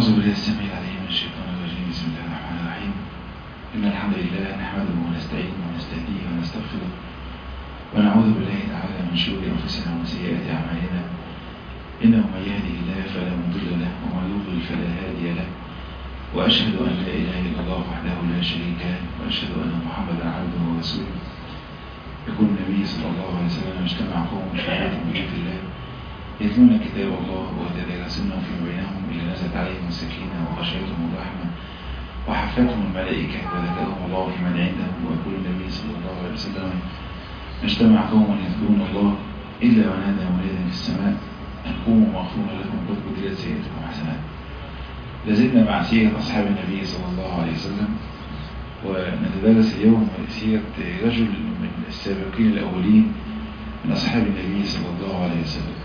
أعوذ بالله السميع العليم من الشيطان الرجيم بسم الله الرحمن الرحيم إن الحمد لله نحمده ونستعينه ونستهديه ونستغفره ونعوذ بالله تعالى من شرور أنفسنا ومن سيئات أعمالنا إنه من يهده الله فلا مضل له ومن يضلل فلا هادي له وأشهد أن لا إله إلا الله وحده لا شريك له وأشهد أن محمدا عبده ورسوله يقول النبي صلى الله عليه وسلم اجتمع قوم في بيت من بيوت الله يتلون كتاب الله ويتدارسونه في بينهم إلى نزلت عليهم السكينة وغشيتهم الرحمة وحفتهم الملائكة وذكرهم الله في من عنده ويقول النبي صلى الله عليه وسلم اجتمع قوم يذكرون الله إلا ونادى مناد في السماء أن قوموا مغفورا لكم قد بدلت سيئتكم حسنات لازلنا مع سيرة أصحاب النبي صلى الله عليه وسلم ونتدرس اليوم سيرة رجل من السابقين الأولين من أصحاب النبي صلى الله عليه وسلم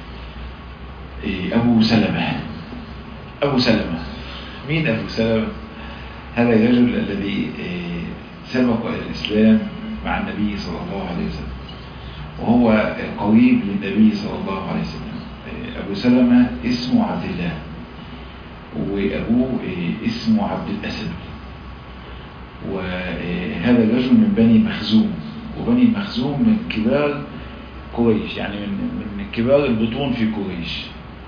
أبو سلمة أبو سلمة مين أبو سلمة هذا الرجل الذي سبق الإسلام مع النبي صلى الله عليه وسلم وهو قريب للنبي صلى الله عليه وسلم أبو سلمة اسمه عبد الله وأبوه اسمه عبد الأسد وهذا الرجل من بني مخزوم وبني مخزوم من كبار قريش يعني من من كبار البطون في قريش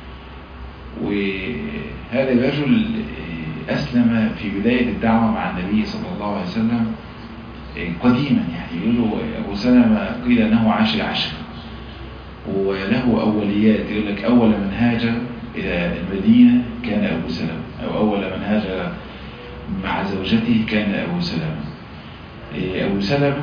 وهذا الرجل أسلم في بداية الدعوة مع النبي صلى الله عليه وسلم قديما يعني يقولوا أبو سلمة قيل أنه عاشر عشر وله أوليات يقول لك أول من هاجر إلى المدينة كان أبو سلمة أو أول من هاجر مع زوجته كان أبو سلمة أبو سلمة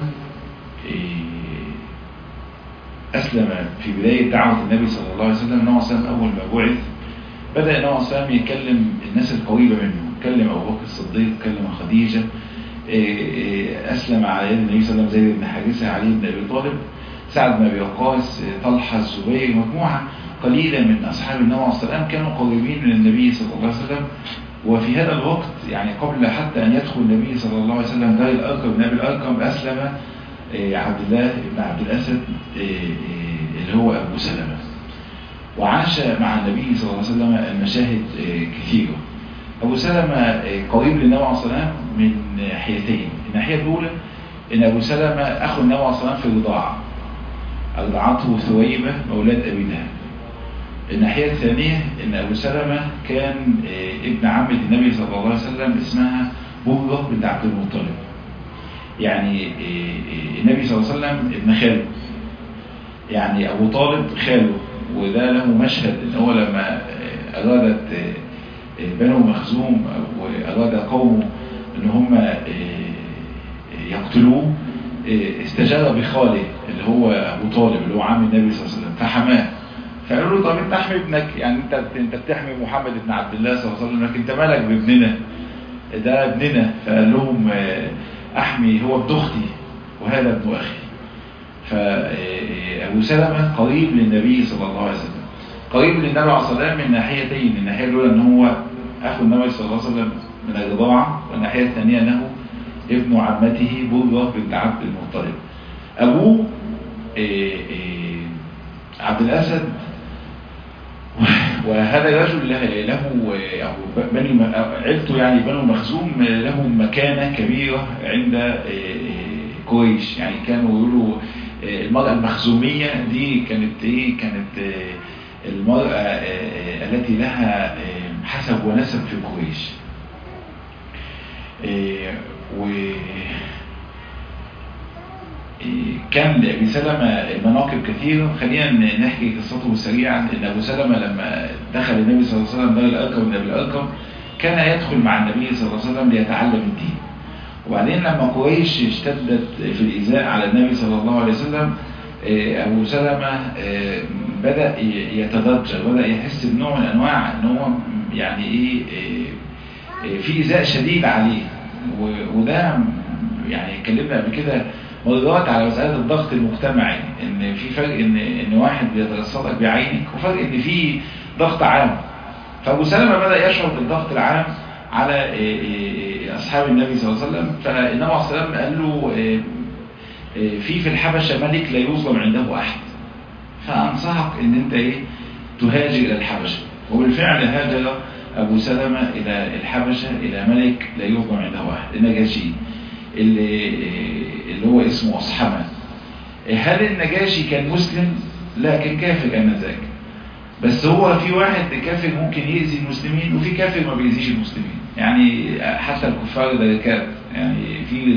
أسلم في بداية دعوة النبي صلى الله عليه وسلم أنه أسلم أول ما بعث بدأ أنه أسلم يكلم الناس القريبة منه كلم أبو بكر الصديق كلم خديجة أسلم على يد النبي صلى الله عليه وسلم زيد بن حارثة علي بن أبي طالب سعد بن أبي وقاص طلحة الزبير مجموعة قليلة من أصحاب النبي صلى الله عليه وسلم كانوا قريبين من النبي صلى الله عليه وسلم وفي هذا الوقت يعني قبل حتى أن يدخل النبي صلى الله عليه وسلم دار الأرقم بن أبي الأرقم أسلم عبد الله بن عبد الأسد اللي هو أبو سلمة وعاش مع النبي صلى الله عليه وسلم المشاهد كثيرة أبو سلمة قريب للنبي عليه الصلاة من ناحيتين الناحية الأولى إن أبو سلمة أخو النبي عليه الصلاة في الرضاعة أرضعته ثويبة مولاد أبي لهب الناحية الثانية إن أبو سلمة كان ابن عمة النبي صلى الله عليه وسلم اسمها بهرة بنت عبد المطلب يعني النبي صلى الله عليه وسلم ابن خاله يعني أبو طالب خاله وده له مشهد إن هو لما أرادت بنو مخزوم وأراد قومه إن هم يقتلوه استجار بخاله اللي هو أبو طالب اللي هو عم النبي صلى الله عليه وسلم فحماه فقالوا له طب انت احمي ابنك يعني انت انت بتحمي محمد بن عبد الله صلى الله عليه وسلم لكن انت مالك بابننا ده ابننا فقال لهم احمي هو ابن اختي وهذا ابن اخي فابو سلمة قريب للنبي صلى الله عليه وسلم قريب للنبي عليه الصلاه والسلام من ناحيتين الناحيه الاولى ان هو اخو النبي صلى الله عليه وسلم من الرضاعه والناحيه الثانيه انه ابن عمته بره بنت عبد المطلب ابوه عبد الاسد وهذا الرجل له, له بني عيلته يعني بنو مخزوم لهم مكانة كبيرة عند قريش يعني كانوا يقولوا المرأة المخزومية دي كانت ايه كانت المرأة التي لها حسب ونسب في قريش و كان لأبي سلمة مناقب كثيرة خلينا نحكي قصته سريعا ان أبو سلمة لما دخل النبي صلى الله عليه وسلم دار الأرقم من أبي الأرقم كان يدخل مع النبي صلى الله عليه وسلم ليتعلم الدين وبعدين لما قريش اشتدت في الإيذاء على النبي صلى الله عليه وسلم أبو سلمة بدأ يتضجر بدأ يحس بنوع من أنواع ان هو يعني إيه في إيذاء شديد عليه وده يعني اتكلمنا قبل كده مرات على مسألة الضغط المجتمعي ان في فرق ان ان واحد بيترصدك بعينك وفرق ان في ضغط عام فابو سلمة بدأ يشعر بالضغط العام على اصحاب النبي صلى الله عليه وسلم فالنبي عليه الصلاه والسلام قال له في في الحبشة ملك لا يظلم عنده احد فانصحك ان انت ايه تهاجر الى الحبشة وبالفعل هاجر أبو سلمة إلى الحبشة إلى ملك لا يظلم عنده واحد النجاشي اللي, اللي هو اسمه أصحمة هل النجاشي كان مسلم؟ لا كان كافر آنذاك بس هو في واحد كافر ممكن يأذي المسلمين وفي كافر ما بيأذيش المسلمين يعني حتى الكفار دركات يعني في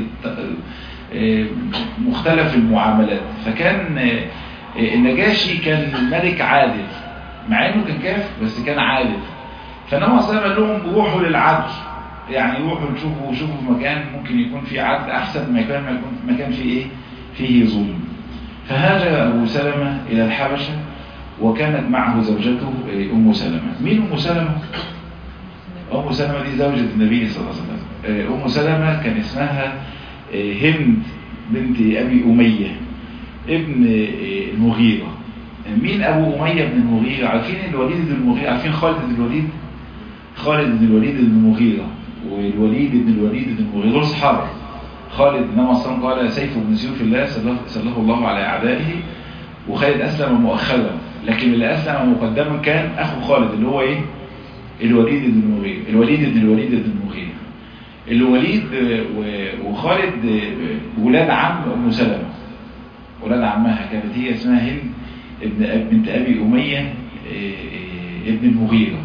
مختلف المعاملات فكان النجاشي كان ملك عادل مع انه كان كافر بس كان عادل فالنبي صلى الله عليه وسلم قال لهم روحوا للعدل يعني روحوا شوفوا شوفوا مكان ممكن يكون فيه عدل احسن ما يكون ما يكون مكان فيه ايه فيه ظلم فهاجر ابو سلمة الى الحبشة وكانت معه زوجته ام سلمة مين ام سلمة ام سلمة دي زوجة النبي صلى الله عليه وسلم ام سلمة كان اسمها هند بنت ابي امية ابن المغيرة مين ابو امية بن المغيرة عارفين الوليد بن المغيرة عارفين خالد بن الوليد خالد بن الوليد بن المغيرة والوليد بن الوليد بن المغيرة دول صحابة خالد انما اصلا قال سيف بن سيوف الله سله الله على اعدائه وخالد اسلم مؤخرا لكن اللي اسلم مقدما كان اخو خالد اللي هو ايه الوليد بن المغيرة الوليد بن الوليد بن المغيرة الوليد وخالد ولاد عم ام سلمة ولاد عمها كانت هي اسمها هند ابن بنت ابي اميه ابن المغيرة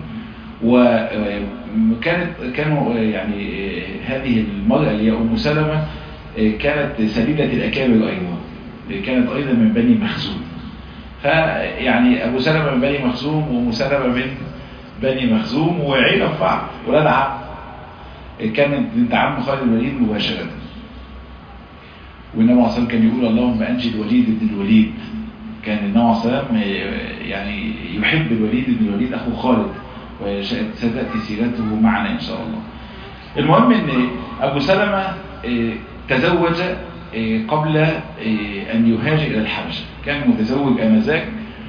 وكانت كانوا يعني هذه المرأة اللي هي ام سلمة كانت سليلة الاكابر ايضا كانت ايضا من بني مخزوم فيعني ابو سلمة من بني مخزوم وام سلمة من بني مخزوم وعيلة في بعض ولاد عم كانت بنت عم خالد الوليد مباشرة والنبي صلى كان يقول اللهم انجي الوليد بن الوليد كان النبي صلى يعني يحب الوليد بن الوليد اخو خالد وستاتي سيرته معنا ان شاء الله المهم ان ابو سلمة تزوج قبل ان يهاجر الى الحبشه كان متزوج انذاك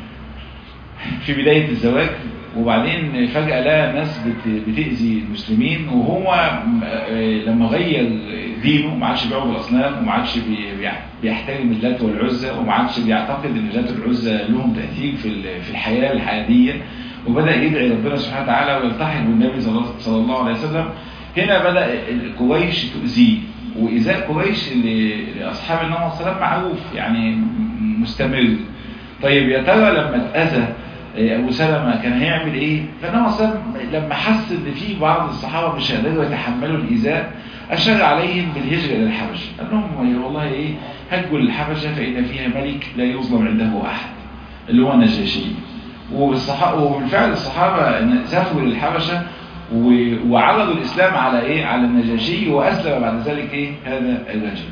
في بدايه الزواج وبعدين فجأة لقى ناس بتأذي المسلمين وهو لما غير دينه ما عادش بيعبد الأصنام وما عادش بيحترم اللات والعزى وما عادش بيعتقد ان اللات والعزى لهم تأثير في في الحياة الحياتية وبدأ يدعي ربنا سبحانه وتعالى ويلتحق بالنبي صلى الله عليه وسلم هنا بدأ قريش تؤذيه وإيذاء قريش لأصحاب النبي صلى الله عليه وسلم معروف يعني مستمر طيب يا ترى لما اتأذى ابو سلمة كان هيعمل ايه فالنبي صلى الله عليه وسلم لما حس ان في بعض الصحابه مش هيقدروا يتحملوا الايذاء اشار عليهم بالهجره الى الحبشه قال لهم والله ايه هجوا للحبشه فان فيها ملك لا يظلم عنده احد اللي هو النجاشي والصحابه وبالفعل الصحابه سافروا للحبشه وعرضوا الاسلام على ايه على النجاشي واسلم بعد ذلك ايه هذا الرجل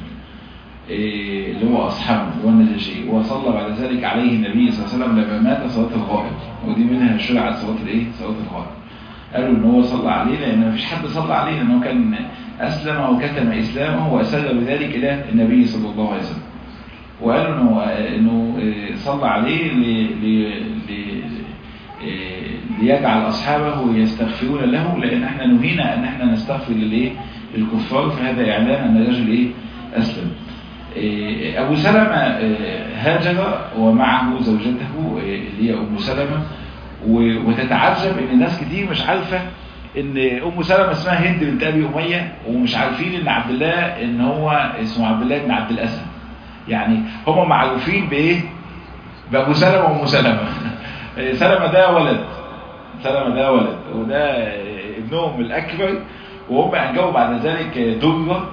إيه اللي هو أصحابه اللي هو النجاشي وصلى بعد ذلك عليه النبي صلى الله عليه وسلم لما مات صلاة الغائب ودي منها شرعت صلاة الايه صلاة الغائب قالوا ان هو صلى عليه لان ما فيش حد صلى عليه لانه كان اسلم وكتم اسلامه واسر بذلك الى النبي صلى الله عليه وسلم وقالوا انه انه صلى عليه ل ل ليجعل اصحابه يستغفرون له لان احنا نهينا ان احنا نستغفر للايه للكفار فهذا اعلان ان الرجل ايه اسلم أبو سلمة هاجر ومعه زوجته اللي هي أم سلمة وتتعجب ان الناس كتير مش عارفة ان أم سلمة اسمها هند بنت أبي أمية ومش عارفين ان عبد الله ان هو اسمه عبد الله بن عبد الأسد يعني هم معروفين بإيه بأبو سلمة وأم سلمة سلمة ده ولد سلمة ده ولد وده ابنهم الأكبر وهم أنجبوا بعد ذلك درة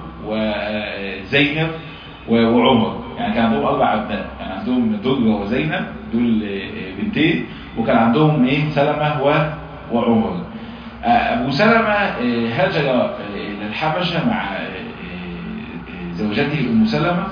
وزينب وعمر يعني كان عندهم اربع ابناء كان عندهم دجرة وزينب دول بنتين وكان عندهم ايه سلمة وعمر ابو سلمة هاجر الى الحبشة مع زوجته ام سلمة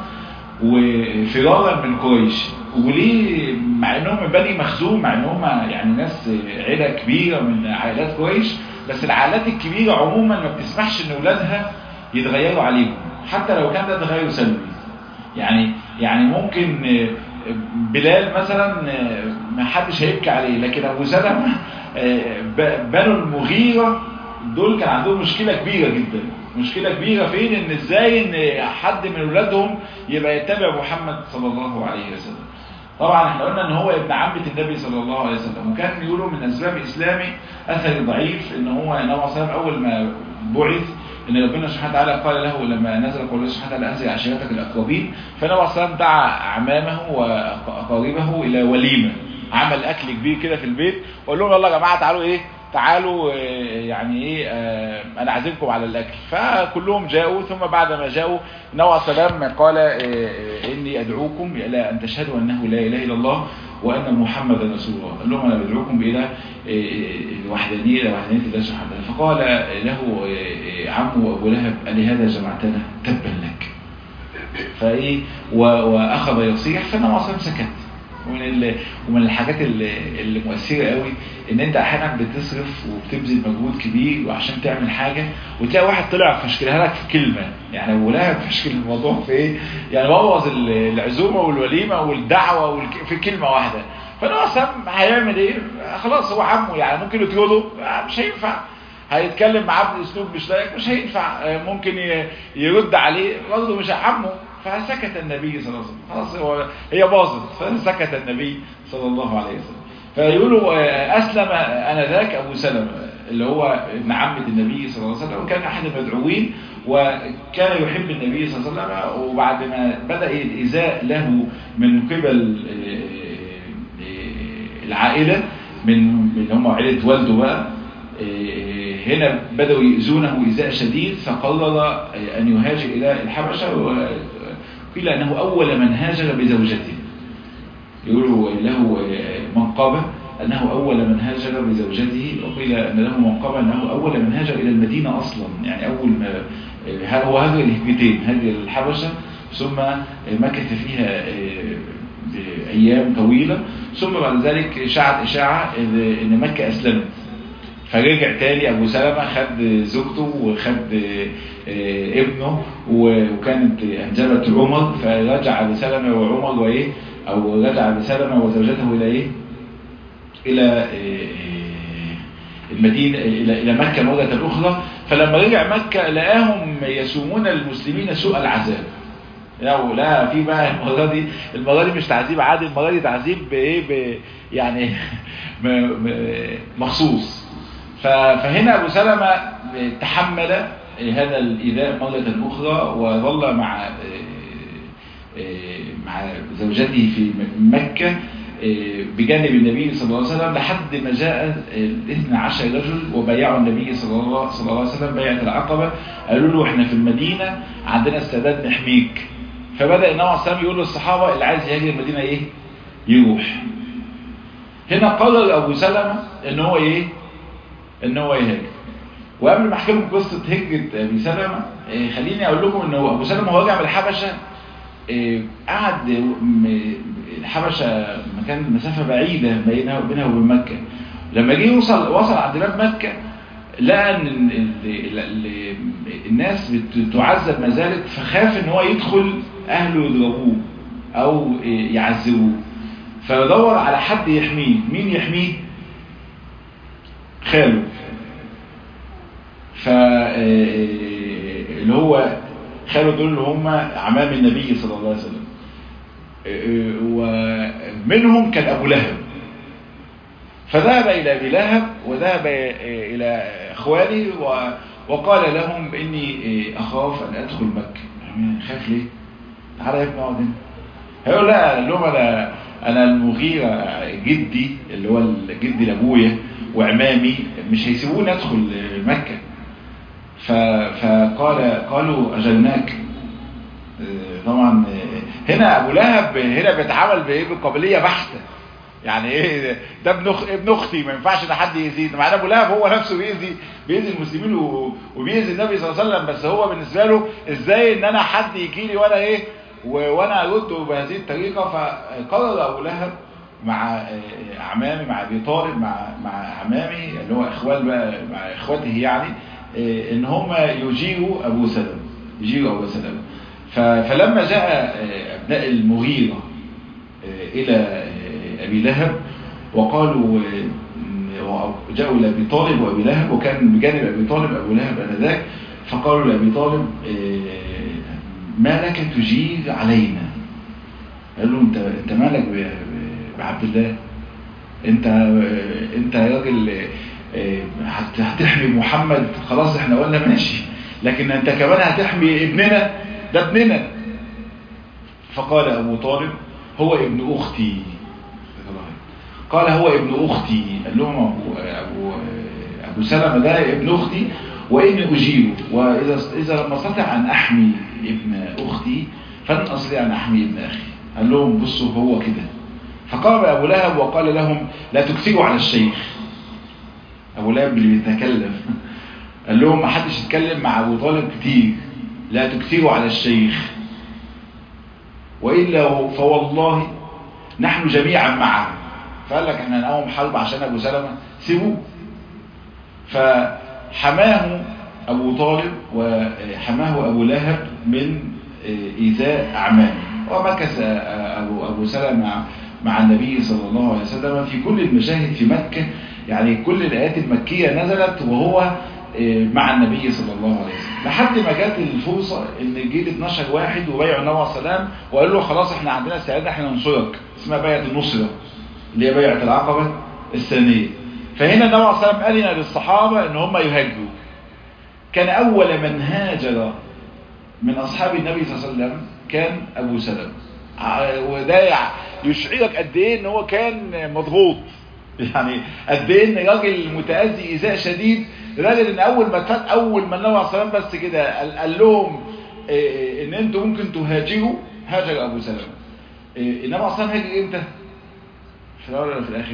وفرارا من قريش وليه مع انهم من بني مخزوم مع انهم يعني ناس عيلة كبيرة من عائلات قريش بس العائلات الكبيرة عموما ما بتسمحش ان اولادها يتغيروا عليهم حتى لو كان ده تغير سلبي يعني يعني ممكن بلال مثلا ما حدش هيبكي عليه لكن ابو سلمة بنو المغيرة دول كان عندهم مشكلة كبيرة جدا مشكلة كبيرة فين ان ازاي ان حد من اولادهم يبقى يتبع محمد صلى الله عليه وسلم طبعا احنا قلنا ان هو ابن عمة النبي صلى الله عليه وسلم وكان يقولوا من اسباب اسلامه اثر ضعيف ان هو النبي صلى الله عليه وسلم اول ما بعث ان ربنا سبحانه وتعالى قال له لما نزل قول الله سبحانه وتعالى انزل عشيرتك الاقربين فالنبي صلى الله عليه وسلم دعا اعمامه واقاربه الى وليمه عمل اكل كبير كده في البيت وقال لهم يلا يا جماعه تعالوا ايه تعالوا يعني ايه انا عازمكم على الاكل فكلهم جاءوا ثم بعد ما جاءوا نوى سلام قال اني ادعوكم الى ان تشهدوا انه لا اله الا الله وان محمدا رسول الله قال لهم انا بدعوكم الى الوحدانيه الى وحدانيه الله سبحانه وتعالى فقال له عمه ابو لهب الهذا جمعتنا تبا لك فايه واخذ يصيح فالنبي صلى سكت ومن ومن الحاجات اللي مؤثره قوي ان انت احيانا بتصرف وبتبذل مجهود كبير وعشان تعمل حاجه وتلاقي واحد طلع فشكلها لك في كلمه يعني ابو لهب فشكل الموضوع في ايه؟ يعني بوظ العزومه والوليمه والدعوه والك... في كلمه واحده فانا اصلا هيعمل ايه؟ خلاص هو عمه يعني ممكن يطرده مش هينفع هيتكلم معاه باسلوب مش لايق مش هينفع ممكن يرد عليه برضه مش عمه فسكت النبي صلى الله عليه وسلم خلاص هو هي باظت فسكت النبي صلى الله عليه وسلم فيقولوا اسلم انذاك ابو سلمة اللي هو ابن عمة النبي صلى الله عليه وسلم وكان احد المدعوين وكان يحب النبي صلى الله عليه وسلم وبعد ما بدا الايذاء له من قبل العائله من من هم عائله والده بقى هنا بدأوا يؤذونه إيذاء شديد فقرر أن يهاجر إلى الحبشة وقيل أنه أول من هاجر بزوجته يقولوا له منقبة أنه أول من هاجر بزوجته وقيل أن له منقبة أنه أول من هاجر إلى المدينة أصلا يعني أول ما هو هاجر الهجرتين هاجر الحبشة ثم مكث فيها أيام طويلة ثم بعد ذلك شاعت إشاعة أن مكة أسلمت فرجع تاني ابو سلمة خد زوجته وخد ابنه وكانت انجبت عمر فرجع ابو سلمة وعمر وايه او رجع ابو سلمة وزوجته الى ايه الى المدينة الى الى مكة مرة اخرى فلما رجع مكة لقاهم يسومون المسلمين سوء العذاب يعني لا في بقى المرة دي المرة دي مش تعذيب عادي المرة دي تعذيب بايه يعني مخصوص فهنا أبو سلمة تحمل هذا الإيذاء مرة أخرى وظل مع مع زوجته في مكة بجانب النبي صلى الله عليه وسلم لحد ما جاء الاثنى عشر رجل وبايعوا النبي صلى الله, صلى الله عليه وسلم بيعة العقبة قالوا له احنا في المدينة عندنا استعداد نحميك فبدأ النبي عليه الصلاة يقول للصحابة اللي عايز يهاجر المدينة ايه يروح هنا قرر ابو سلمة ان هو ايه ان هو يهاجر وقبل ما احكي لكم قصه هجره ابي سلمة إيه خليني اقول لكم ان ابو سلمة هو راجع من الحبشه إيه قعد الحبشه مكان مسافه بعيده بينها وبينها وبين مكه لما جه وصل وصل عند باب مكه لقى ان الناس بتعذب ما زالت فخاف ان هو يدخل اهله يضربوه او يعذبوه فدور على حد يحميه مين يحميه خاله ف اللي هو خاله دول اللي هم عمام النبي صلى الله عليه وسلم ومنهم كان ابو لهب فذهب الى ابي لهب وذهب الى اخوانه وقال لهم اني اخاف ان ادخل مكه خاف ليه تعالى يا ابني اقعد هنا هيقول لا قال لهم انا انا المغيرة جدي اللي هو جدي لابويا وعمامي مش هيسيبوني ادخل مكة فقال قالوا اجلناك طبعا هنا ابو لهب هنا بيتعامل بايه بالقابلية بحتة يعني ايه ده ابن أخ... ابن اختي ما ينفعش ان حد يأذيه مع ابو لهب هو نفسه بيأذي بيأذي المسلمين و... وبيأذي النبي صلى الله عليه وسلم بس هو بالنسبه له ازاي ان انا حد يجي لي وانا ايه وانا ارده بهذه الطريقه فقرر ابو لهب مع اعمامي مع ابي طالب مع مع اعمامي اللي هو اخوان بقى مع اخواته يعني ان هم يجيروا ابو سلمة يجيروا ابو سلمة فلما جاء ابناء المغيرة الى ابي لهب وقالوا جاءوا الى ابي طالب وابي لهب وكان بجانب ابي طالب ابو لهب انذاك فقالوا لابي طالب ما لك تجير علينا قال له انت انت مالك عبد الله انت انت يا راجل هتحمي محمد خلاص احنا قلنا ماشي لكن انت كمان هتحمي ابننا ده ابننا فقال ابو طالب هو ابن اختي قال هو ابن اختي قال لهم ابو ابو ابو سلمة ده ابن اختي واني اجيبه واذا اذا لم استطع ان احمي ابن اختي فلن استطيع ان احمي ابن اخي قال لهم بصوا هو كده فقام ابو لهب وقال لهم لا تكسروا على الشيخ ابو لهب اللي بيتكلم قال لهم ما حدش يتكلم مع ابو طالب كتير لا تكسروا على الشيخ والا فوالله نحن جميعا معه فقال لك احنا نقوم حرب عشان ابو سلمة سيبوه فحماه ابو طالب وحماه ابو لهب من ايذاء اعمامه ومكث ابو ابو سلمة مع النبي صلى الله عليه وسلم في كل المشاهد في مكة يعني كل الايات المكية نزلت وهو مع النبي صلى الله عليه وسلم لحد ما جت الفرصة ان جيل 12 واحد وبيعوا النبي عليه السلام وقال له خلاص احنا عندنا استعداد احنا ننصرك اسمها بيعة النصرة اللي هي بيعة العقبة الثانية فهنا النبي عليه السلام أذن للصحابة ان هم يهاجروا كان اول من هاجر من اصحاب النبي صلى الله عليه وسلم كان ابو سلمة وده يشعرك قد ايه ان هو كان مضغوط يعني قد ايه ان راجل متأذي ايذاء شديد لدرجه ان اول ما اتفات اول ما النبي عليه الصلاه والسلام بس كده قال, قال لهم إيه ان انتوا ممكن تهاجروا هاجر ابو سلمة إيه النبي عليه الصلاه والسلام هاجر امتى في الاول ولا في الاخر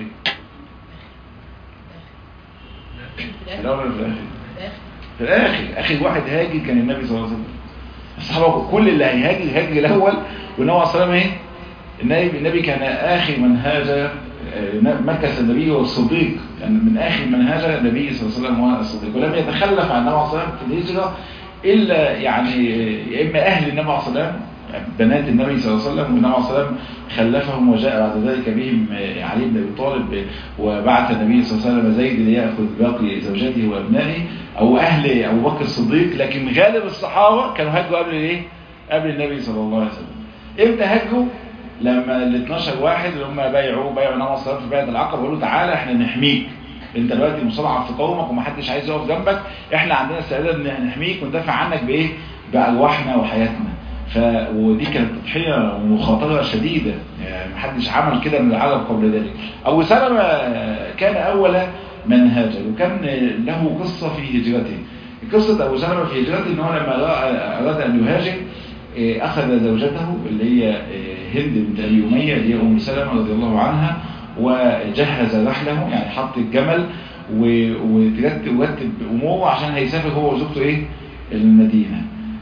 في الاول ولا في الاخر في الاخر اخر واحد هاجر كان النبي صلى الله عليه وسلم الصحابه كل اللي هيهاجر هاجر الاول والنبي عليه الصلاه والسلام ايه النبي النبي كان اخر من هاجر مكث النبي والصديق يعني من آخر من هاجر النبي صلى الله عليه وسلم هو الصديق ولم يتخلف عن النبي صلى الله عليه وسلم في الهجرة إلا يعني يا إما أهل النبي صلى الله عليه وسلم بنات النبي صلى الله عليه وسلم والنبي صلى الله عليه وسلم خلفهم وجاء بعد ذلك بهم علي بن أبي طالب وبعث النبي صلى الله عليه وسلم زيد ليأخذ باقي زوجاته وأبنائه أو أهل أبو بكر الصديق لكن غالب الصحابة كانوا هاجروا قبل إيه؟ قبل النبي صلى الله عليه وسلم إمتى هاجروا؟ لما ال 12 واحد اللي هم بايعوا بايعوا النبي صلى الله عليه وسلم في بيعه العقبه وقالوا تعالى احنا نحميك انت دلوقتي مصطلح في قومك ومحدش عايز يقف جنبك احنا عندنا استعداد ان نحميك وندافع عنك بايه بارواحنا وحياتنا ف ودي كانت تضحيه ومخاطره شديده يعني محدش عمل كده من العرب قبل ذلك ابو سلمة كان اول من هاجر وكان له قصه في هجرته قصه ابو سلمة في هجرته ان هو لما اراد ان يهاجر أخذ زوجته اللي هي هند بنت أبي أمية اللي هي أم سلمة رضي الله عنها وجهز رحله يعني حط الجمل وترتب ورتب أموره عشان هيسافر هو وزوجته إيه المدينة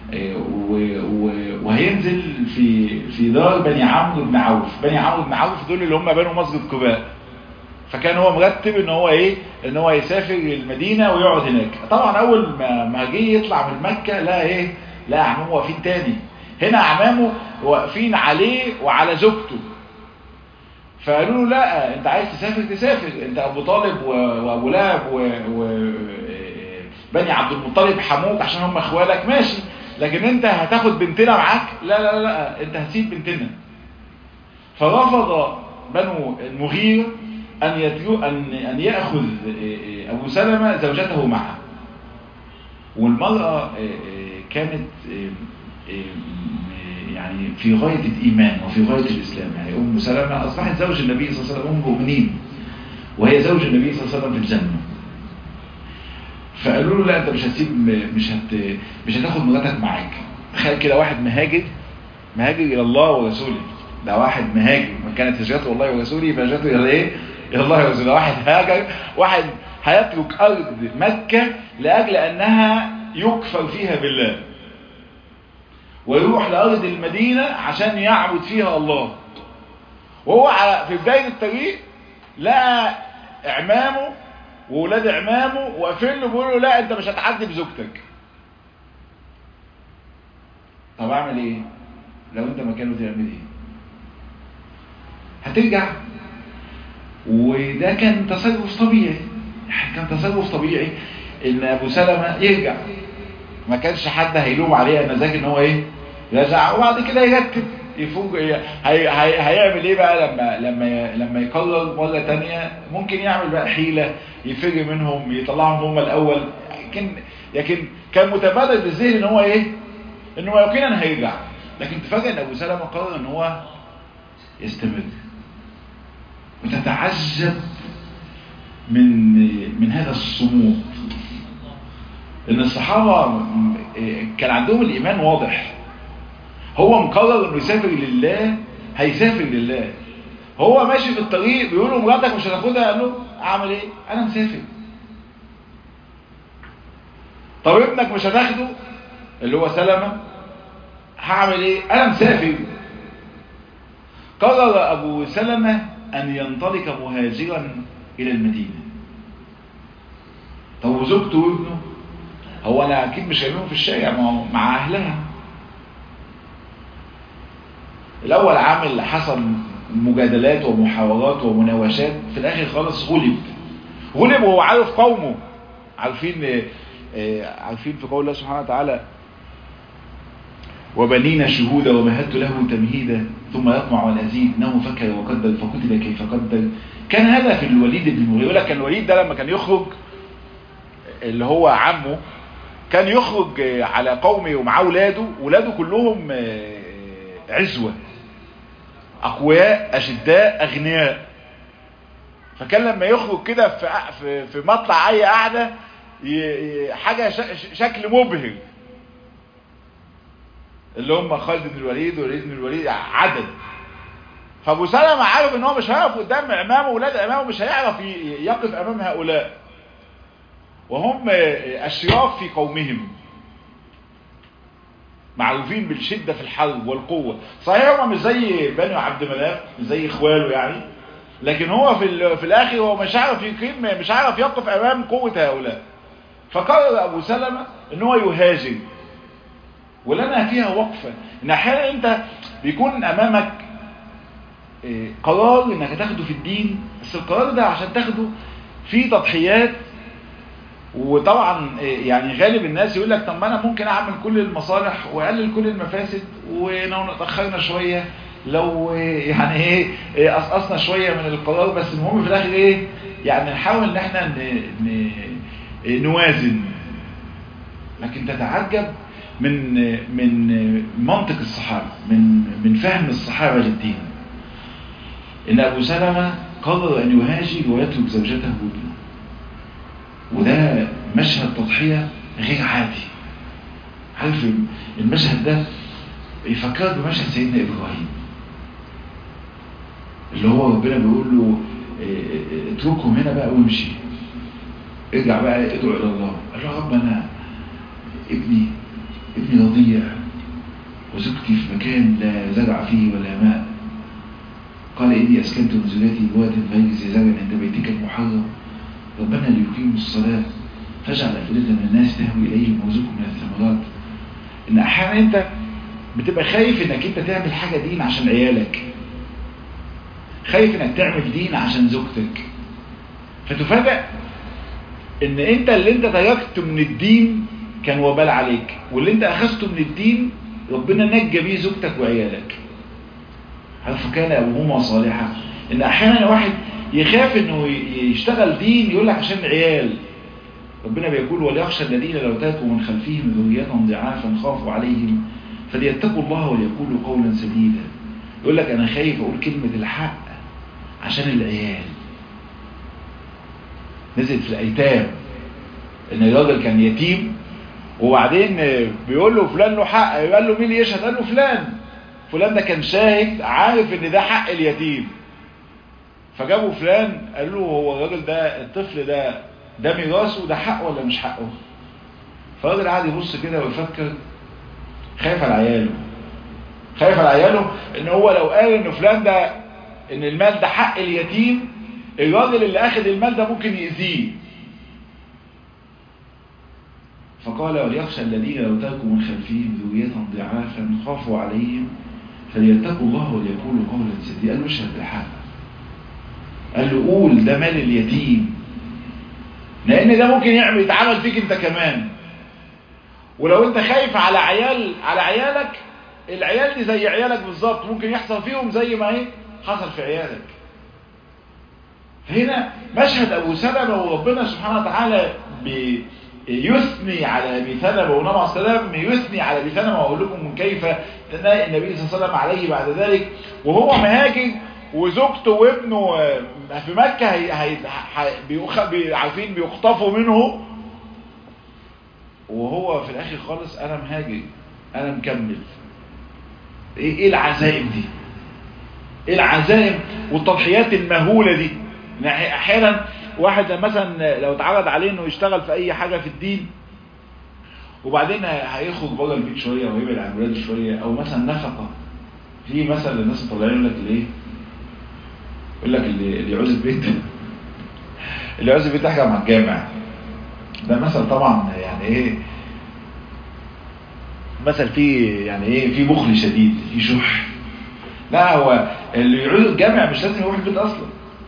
وهينزل في في دار بني عمرو بن عوف بني عمرو بن عوف دول اللي هم بنوا مسجد قباء فكان هو مرتب ان هو ايه ان هو يسافر المدينة ويقعد هناك طبعا اول ما ما جه يطلع من مكة لا ايه لا عمامه واقفين تاني هنا عمامه واقفين عليه وعلى زوجته فقالوا له لا انت عايز تسافر تسافر انت ابو طالب وابو لهب وبني عبد المطلب حموك عشان هم اخوالك ماشي لكن انت هتاخد بنتنا معاك لا لا لا انت هتسيب بنتنا فرفض بنو المغيرة ان يتلو ان ان ياخذ ابو سلمة زوجته معه والمرأة كانت يعني في غاية الإيمان وفي غاية الإسلام يعني أم سلمة أصبحت زوج النبي صلى الله عليه وسلم أم مؤمنين وهي زوج النبي صلى الله عليه وسلم في الجنة فقالوا له لا أنت مش هتسيب مش هت مش هتاخد مراتك معاك تخيل كده واحد مهاجر مهاجر إلى الله ورسوله ده واحد مهاجر ما كانت هجرته والله ورسوله فهجرته إلى إيه؟ إلى الله ورسوله واحد هاجر واحد هيترك أرض مكة لأجل أنها يكفر فيها بالله ويروح لأرض المدينة عشان يعبد فيها الله وهو في بداية الطريق لقى اعمامه وولاد اعمامه واقفين له بيقولوا لا انت مش هتعدي بزوجتك طب اعمل ايه لو انت مكانه تعمل ايه هترجع وده كان تصرف طبيعي كان تصرف طبيعي ان ابو سلمة يرجع ما كانش حد هيلوم عليه مزاج ان هو ايه رجع وبعد كده يرتب يفوق هي هي هيعمل ايه بقى لما لما لما يقرر مره تانية ممكن يعمل بقى حيله يفر منهم يطلعهم هم الاول لكن لكن كان متبادل بالذهن ان هو ايه ان هو يقينا هيرجع لكن تفاجئ ان ابو سلمة قرر ان هو يستمر وتتعجب من من هذا الصمود ان الصحابة كان عندهم الايمان واضح هو مقرر انه يسافر لله هيسافر لله هو ماشي في الطريق بيقول له مراتك مش هتاخدها قال له اعمل ايه انا مسافر طب ابنك مش هتاخده اللي هو سلمة هعمل ايه انا مسافر قرر ابو سلمة ان ينطلق مهاجرا الى المدينة طب وزوجته وابنه هو انا اكيد مش هيبقوا في الشارع مع, مع اهلها الاول عامل حصل مجادلات ومحاورات ومناوشات في الاخر خالص غلب غلب وهو عارف قومه عارفين عارفين في قول الله سبحانه وتعالى وبنينا شهودا ومهدت له تمهيدا ثم يطمع ان ازيد انه فكر وقدر فقتل كيف قدر كان هذا في الوليد بن المغيرة يقول لك كان الوليد ده لما كان يخرج اللي هو عمه كان يخرج على قومه ومعاه اولاده اولاده كلهم عزوه اقوياء اشداء اغنياء فكان لما يخرج كده في في في مطلع اي قعده حاجه شكل مبهر اللي هم خالد بن الوليد ووليد بن الوليد عدد فابو سلمة عارف ان هو مش هيقف قدام امامه واولاد امامه مش هيعرف يقف امام هؤلاء وهم اشراف في قومهم معروفين بالشدة في الحرب والقوة صحيح هم مش زي بني عبد مناف مش زي اخواله يعني لكن هو في, في الاخر هو مش عارف يقيم مش عارف يقف امام قوة هؤلاء فقرر ابو سلمة ان هو يهاجر ولنا فيها وقفة ان احيانا انت بيكون امامك قرار انك تاخده في الدين بس القرار ده عشان تاخده في تضحيات وطبعا يعني غالب الناس يقول لك طب ما انا ممكن اعمل كل المصالح واقلل كل المفاسد ولو اتاخرنا شويه لو يعني ايه قصقصنا شويه من القرار بس المهم في الاخر ايه يعني نحاول ان احنا نوازن لكن تتعجب من من منطق الصحابه من من فهم الصحابه للدين ان ابو سلمة قرر ان يهاجر ويترك زوجته وابنه وده مشهد تضحية غير عادي عارف المشهد ده يفكرك بمشهد سيدنا ابراهيم اللي هو ربنا بيقول له اتركهم هنا بقى وامشي ارجع بقى ادعو الى الله قال له رب انا ابني ابني رضيع وزوجتي في مكان لا زرع فيه ولا ماء قال إني أسكنت من ذريتي بواد غير ذي زرع عند بيتك المحرم ربنا ليقيموا الصلاة فاجعل أفئدة من الناس تهوي إليهم وارزقهم من الثمرات إن أحيانا أنت بتبقى خايف إنك أنت تعمل حاجة دين عشان عيالك خايف إنك تعمل دين عشان زوجتك فتفاجأ إن أنت اللي أنت تركته من الدين كان وبال عليك واللي أنت أخذته من الدين ربنا نجى بيه زوجتك وعيالك هل فكان أبوهما صالحا إن أحيانا واحد يخاف إنه يشتغل دين يقول لك عشان عيال ربنا بيقول وليخشى الذين لو تاتوا من خلفهم ذرية ضعافا خافوا عليهم فليتقوا الله وليقولوا قولا سديدا يقول لك أنا خايف أقول كلمة الحق عشان العيال نزل في الأيتام إن الراجل كان يتيم وبعدين بيقول له فلان له حق قال له مين اللي يشهد قال له فلان فلان ده كان شاهد عارف ان ده حق اليتيم فجابوا فلان قال له هو الراجل ده الطفل ده ده ميراثه ده حقه ولا مش حقه فالراجل قعد يبص كده ويفكر خايف على عياله خايف على عياله ان هو لو قال ان فلان ده ان المال ده حق اليتيم الراجل اللي اخذ المال ده ممكن يأذيه فقال وليخشى الذين لو تركوا من خلفهم ذرية ضعافا خافوا عليهم فليتقوا الله وليقولوا قولا سديدا قال له اشهد بالحق قال له قول ده مال اليتيم لان ده ممكن يعمل يتعامل فيك انت كمان ولو انت خايف على عيال على عيالك العيال دي زي عيالك بالظبط ممكن يحصل فيهم زي ما ايه حصل في عيالك هنا مشهد ابو سلمة وربنا سبحانه وتعالى يثني على ابي سلمة والنبي عليه السلام يثني على ابي سلمة واقول لكم كيف تناء النبي صلى الله عليه وسلم عليه بعد ذلك وهو مهاجر وزوجته وابنه في مكة هي هي بيخ... بي... عارفين بيخطفوا منه وهو في الاخر خالص انا مهاجر انا مكمل ايه ايه العزائم دي ايه العزائم والتضحيات المهولة دي احيانا واحد مثلا لو اتعرض عليه انه يشتغل في اي حاجة في الدين وبعدين هيخرج بره البيت شوية ويبعد عن ولاده شوية او مثلا نفقة في مثلا الناس طالعين يقول لك ليه يقول لك اللي اللي يعوز البيت اللي يعوز البيت احجر مع الجامع ده مثل طبعا يعني ايه مثل فيه يعني ايه في بخل شديد في شح لا هو اللي يعوز الجامع مش لازم يروح البيت اصلا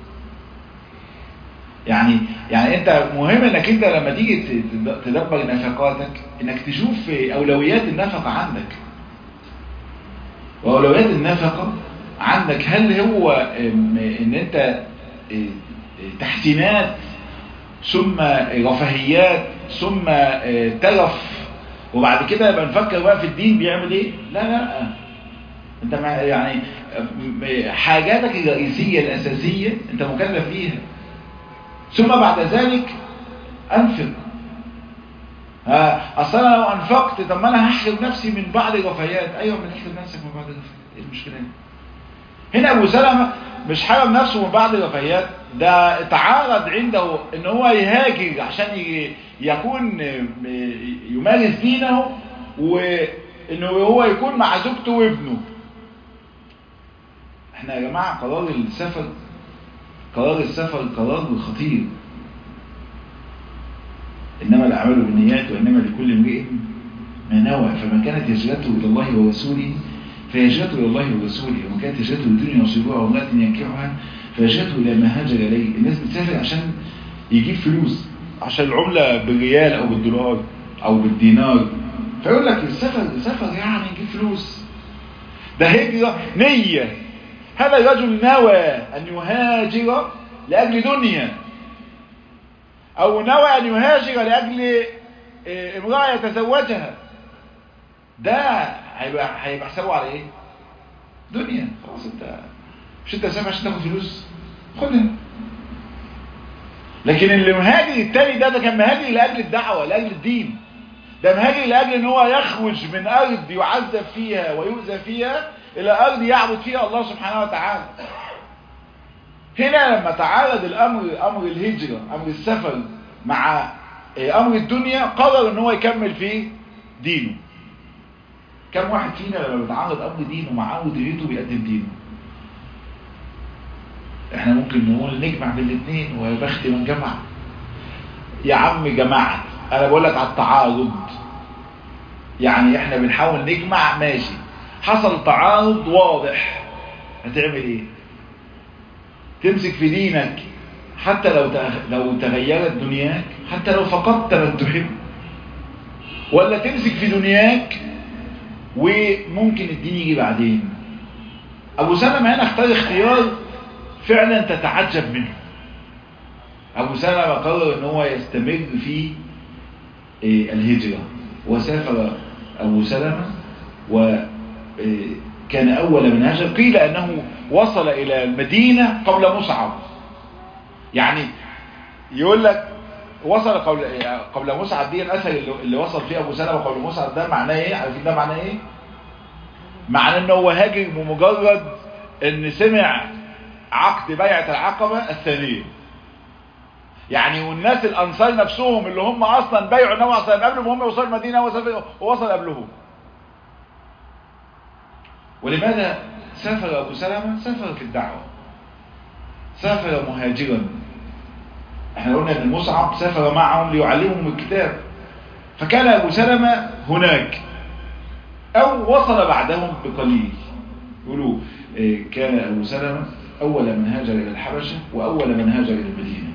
يعني يعني انت مهم انك انت لما تيجي تدبر نفقاتك انك تشوف اولويات النفقه عندك واولويات النفقه عندك هل هو ان انت تحسينات ثم رفاهيات ثم تلف وبعد كده يبقى نفكر بقى في الدين بيعمل ايه لا لا انت يعني حاجاتك الرئيسيه الاساسيه انت مكلف فيها ثم بعد ذلك انفق ها اصل انا لو انفقت طب ما انا هحرم نفسي من بعض الرفاهيات ايوه ما تحرم نفسك من بعض الرفاهيات ايه المشكله هنا ابو سلمة مش حرم نفسه من بعض الرفاهيات ده تعارض عنده ان هو يهاجر عشان يكون يمارس دينه وانه هو يكون مع زوجته وابنه احنا يا جماعة قرار السفر قرار السفر قرار خطير انما الاعمال بالنيات وانما لكل امرئ ما نوى فما كانت هجرته الى الله ورسوله فهجرته الى الله ورسوله وما كانت هجرته للدنيا يصيبها وامرأة ينكحها فهجرته الى ما هاجر اليه الناس بتسافر عشان يجيب فلوس عشان العملة بالريال او بالدولار او بالدينار فيقول لك السفر السفر يعني يجيب فلوس ده هجرة نية هذا الرجل نوى ان يهاجر لاجل دنيا او نوى ان يهاجر لاجل امرأة يتزوجها ده هيبقى هيبقى حسابه على ايه دنيا خلاص انت مش انت سافر عشان تاخد فلوس خدها لكن اللي مهاجر التاني ده ده كان مهاجر لاجل الدعوه لاجل الدين ده مهاجر لاجل ان هو يخرج من ارض يعذب فيها ويؤذى فيها الى ارض يعبد فيها الله سبحانه وتعالى هنا لما تعارض الامر امر الهجره امر السفر مع امر الدنيا قرر ان هو يكمل في دينه كم واحد فينا لما بيتعارض امر دينه مع امر دنيته بيقدم دينه احنا ممكن نقول نجمع بين الاثنين ويا بخت من جمع يا عم جماعة انا بقول لك على التعارض يعني احنا بنحاول نجمع ماشي حصل تعارض واضح هتعمل ايه تمسك في دينك حتى لو لو تغيرت دنياك حتى لو فقدت من تحب ولا تمسك في دنياك وممكن الدين يجي بعدين ابو سلمة هنا اختار اختيار فعلا تتعجب منه ابو سلمة قرر ان هو يستمر في الهجرة وسافر ابو سلمة وكان اول من هاجر قيل انه وصل الى المدينة قبل مصعب يعني يقول لك وصل قبل قبل مصعب دي الاثر اللي وصل فيه ابو سلمة قبل مصعب ده معناه ايه عارفين ده معناه ايه معناه ان هو هاجر بمجرد ان سمع عقد بيعة العقبة الثانية يعني والناس الانصار نفسهم اللي هم اصلا بيعوا النبي صلى الله عليه وسلم قبل ما هم يوصلوا المدينه ووصل قبلهم ولماذا سافر ابو سلمة سافر في الدعوة سافر مهاجرا احنا قلنا ان مصعب سافر معهم ليعلمهم الكتاب فكان ابو سلمة هناك او وصل بعدهم بقليل يقولوا كان ابو سلمة اول من هاجر الى الحبشة واول من هاجر الى المدينة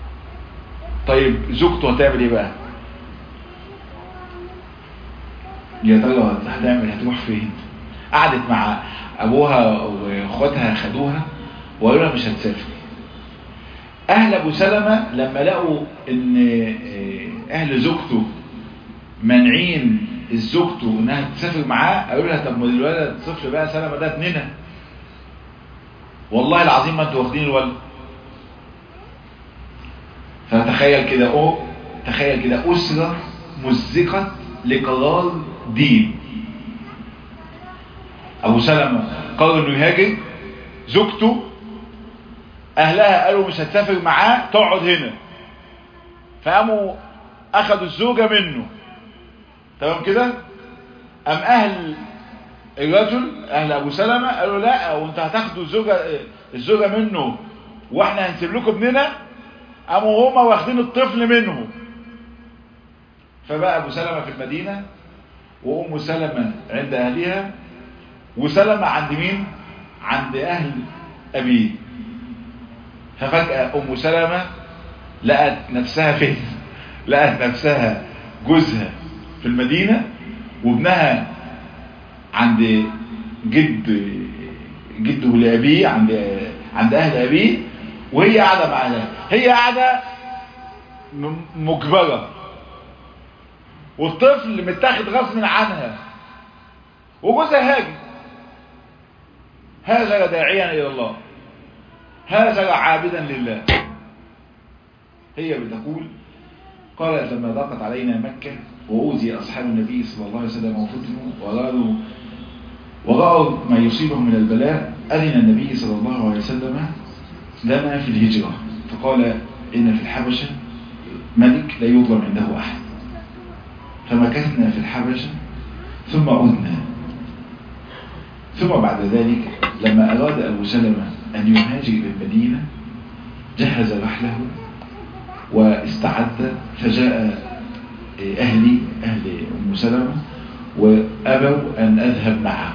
طيب زوجته هتعمل ايه بقى يا ترى هتعمل هتروح فين قعدت مع ابوها واخواتها خدوها وقالوا لها مش هتسافر اهل ابو سلمة لما لقوا ان اهل زوجته مانعين زوجته انها تسافر معاه قالوا لها طب ما الولد طفل بقى سلمة ده ابننا والله العظيم ما انتوا واخدين الولد فتخيل كده او تخيل كده اسرة مزقت لقرار دين ابو سلمة قرر انه يهاجر زوجته اهلها قالوا مش هتسافر معاه تقعد هنا فقاموا اخذوا الزوجة منه تمام كده ام اهل الرجل اهل ابو سلمة قالوا لا وانت هتاخدوا الزوجة الزوجة منه واحنا هنسيب لكم ابننا قاموا هما واخدين الطفل منه فبقى ابو سلمة في المدينة وام سلمة عند اهلها وسلمة عند مين عند اهل ابيه ففجأة ام سلمة لقت نفسها فين لقت نفسها جوزها في المدينة وابنها عند جد جده لأبيه عند عند أهل أبيه وهي قاعدة مع أهلها هي قاعدة مجبرة والطفل متاخد غصب عنها وجوزها هاجر هاجر داعيا إلى الله هاجر عابدا لله هي بتقول قالت لما ضاقت علينا مكة وأوذي أصحاب النبي صلى الله عليه وسلم وفتنوا وأرادوا ورأوا ما يصيبهم من البلاء أذن النبي صلى الله عليه وسلم لنا في الهجرة فقال إن في الحبشة ملك لا يظلم عنده أحد فمكثنا في الحبشة ثم عدنا ثم بعد ذلك لما أراد أبو سلمة أن يهاجر إلى المدينة جهز رحله واستعد فجاء أهلي أهل أم سلمة وأبوا أن أذهب معه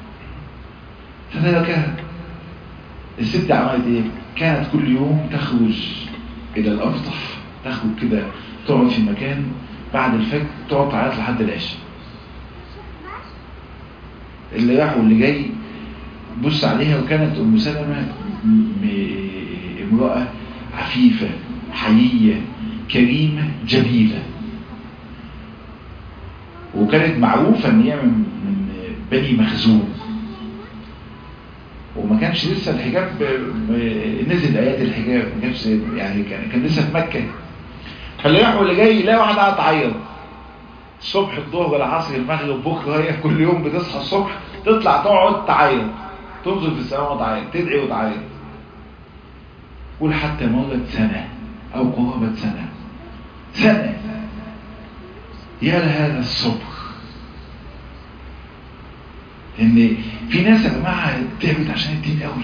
فتركها الست عملت إيه؟ كانت كل يوم تخرج إلى الأفضح تخرج كده تقعد في مكان بعد الفجر تقعد تعيط لحد العشاء اللي راح واللي جاي بص عليها وكانت أم سلمة امرأة عفيفة حيية كريمة جميلة وكانت معروفة ان هي من, من بني مخزوم وما كانش لسه الحجاب نزل ايات الحجاب ما كانش يعني كان, كان لسه في مكة فاللي راح واللي جاي يلاقي واحدة قاعدة تعيط الصبح الظهر العصر المغرب بكره هي كل يوم بتصحى الصبح تطلع تقعد تعيط تنظر في السماء وتعيط تدعي وتعيط قول حتى مرت سنة او قرابة سنة سنة يا لهذا الصبر ان في ناس يا جماعه تعبت عشان الدين قوي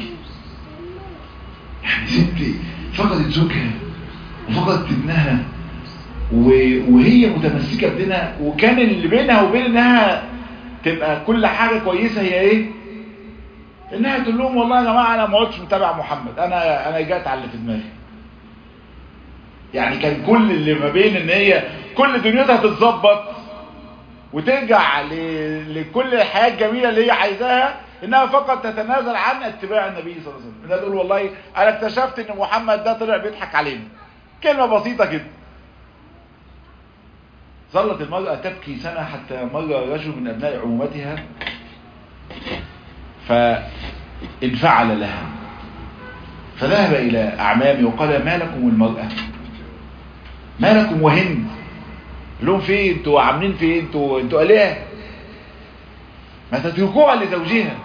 يعني ست فقدت زوجها وفقدت ابنها وهي متمسكه بدينها وكان اللي بينها وبين انها تبقى كل حاجه كويسه هي ايه انها تقول لهم والله يا جماعه انا ما عدتش متابع محمد انا انا جات على اللي في دماغي يعني كان كل اللي ما بين ان هي كل دنيتها تتظبط وترجع لكل الحياة الجميلة اللي هي عايزاها انها فقط تتنازل عن اتباع النبي صلى الله عليه وسلم انها تقول والله انا اكتشفت ان محمد ده طلع بيضحك علينا كلمة بسيطة كده ظلت المرأة تبكي سنة حتى مر رجل من ابناء عمومتها فانفعل لها فذهب الى اعمامه وقال ما لكم المرأة ما لكم وهند لهم في انتوا عاملين في انتوا انتوا الهه ما تتركوها لزوجها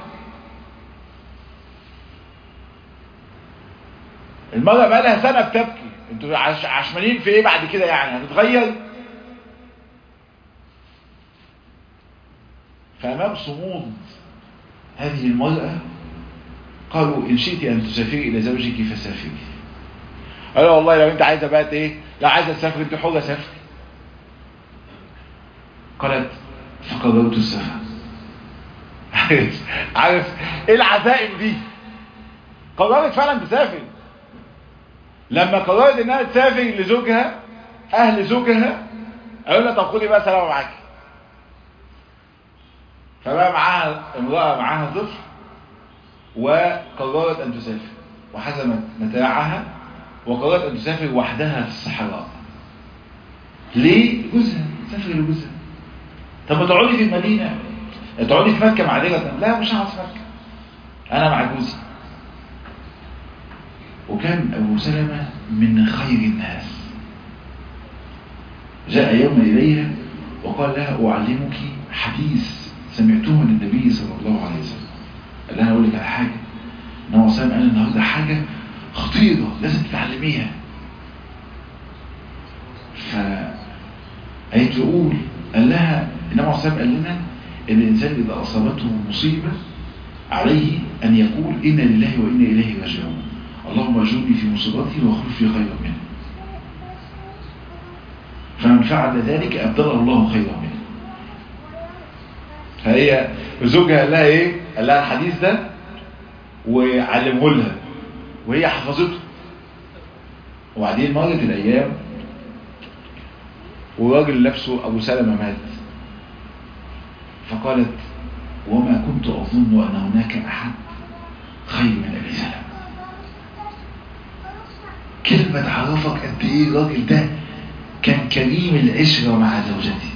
المرأة بقى لها سنة بتبكي انتوا عش... عشمانين في ايه بعد كده يعني هتتغير فامام صمود هذه المرأة قالوا ان شئت ان تسافري الى زوجك فسافري قالوا والله لو انت عايزة بقى ايه لا عايزة تسافر انت حرة سافري قالت فقررت السفر عارف ايه العزائم دي قررت فعلا تسافر لما قررت انها تسافر لزوجها اهل زوجها قالوا لها طب خدي بقى سلامه معاكي فبقى معاها امرأة معاها طفل وقررت أن تسافر وحزمت متاعها وقررت أن تسافر وحدها في الصحراء ليه؟ جوزها سافر لجوزها طب ما تقعدي في المدينة تقعدي في مكة معذرة لا مش هقعد في مكة أنا مع جوزي وكان أبو سلمة من خير الناس جاء يوم إليها وقال لها أعلمك حديث سمعته من النبي صلى الله عليه وسلم قال لها أقول لك على حاجة إنه صلى قال النهاردة حاجة خطيرة لازم تتعلميها فقالت له قول قال لها إنما صلى قال لنا إن الإنسان إذا أصابته مصيبة عليه أن يقول إنا لله وإنا إليه راجعون اللهم اجرني في مصيبتي واخلف لي خيرا منها فمن فعل ذلك أبدله الله خيرا منه فهي زوجها قال لها ايه قال لها الحديث ده وعلمه لها وهي حفظته وبعدين مرت الايام وراجل لابسه ابو سلمة مات فقالت وما كنت اظن ان هناك احد خير من ابي سلمة كلمة تعرفك قد ايه الراجل ده كان كريم العشرة مع زوجته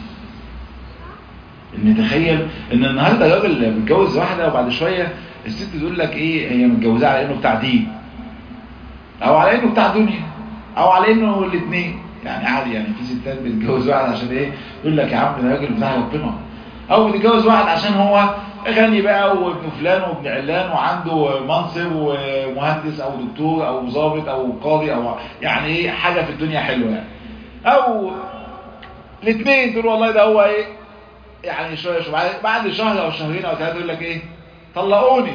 ان تخيل ان النهاردة الراجل متجوز واحدة وبعد شوية الست تقول لك ايه هي متجوزاه على انه بتاع دين او على انه بتاع دنيا او على انه الاثنين يعني عادي يعني في ستات بتتجوز واحد عشان ايه يقول لك يا عم ده راجل بتاع ربنا او بتتجوز واحد عشان هو غني بقى وابن فلان وابن علان وعنده منصب ومهندس او دكتور او ضابط او قاضي او يعني ايه حاجة في الدنيا حلوة يعني او الاثنين دول والله ده هو ايه يعني شوية شوية بعد شهر او شهرين او ثلاثة يقول لك ايه طلقوني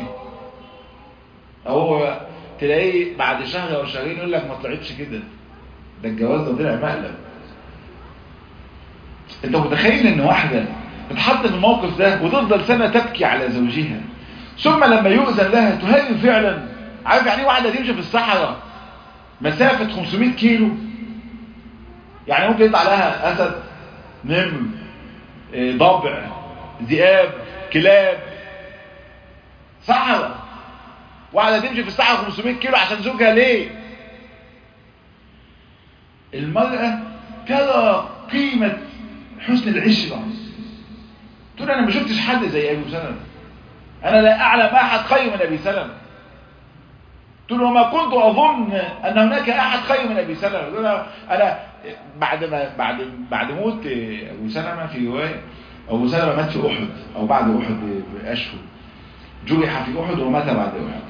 هو تلاقيه بعد شهر او شهرين يقول لك ما طلعتش كده ده الجواز ده طلع مقلب انت متخيل ان واحدة تتحط في الموقف ده وتفضل سنة تبكي على زوجها ثم لما يؤذن لها تهاجم فعلا عارف يعني ايه واحدة تمشي في الصحراء مسافة 500 كيلو يعني ممكن يطلع لها اسد نمر ضبع ذئاب كلاب صحراء واحدة تمشي في الصحراء 500 كيلو عشان زوجها ليه المرأة ترى قيمة حسن العشرة تقول انا ما شفتش حد زي ابي سلمة انا لا اعلم احد خير من ابي سلمة تقول وما كنت اظن ان هناك احد خير من ابي سلمة تقول انا بعد ما بعد بعد موت ابو سلمة في روايه ابو سلمة مات في احد او بعد احد باشهر جرح في احد ومات بعد احد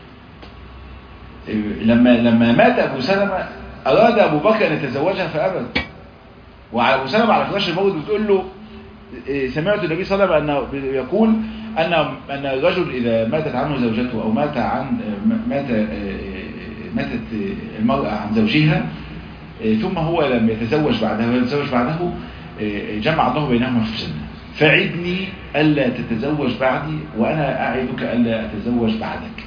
لما لما مات ابو سلمة اراد ابو بكر ان يتزوجها فابى وعلى ابو سلمة على فراش الموت بتقول له سمعت النبي صلى الله عليه وسلم انه يقول ان ان الرجل اذا ماتت عنه زوجته او مات عن مات ماتت المرأة عن زوجها ثم هو لم يتزوج بعدها ولم يتزوج بعده جمع الله بينهما في الجنة فعدني ألا تتزوج بعدي وأنا أعدك ألا أتزوج بعدك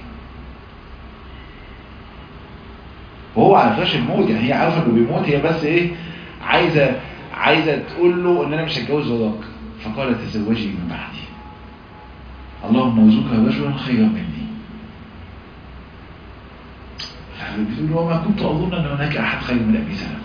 وهو على فراش الموت يعني هي عارفة انه بيموت هي بس ايه عايزة عايزة تقول له ان انا مش هتجوز وراك فقال تزوجي من بعدي اللهم ارزقها رجلا خيرا مني فبتقول وما كنت اظن ان هناك احد خير من ابي سلمة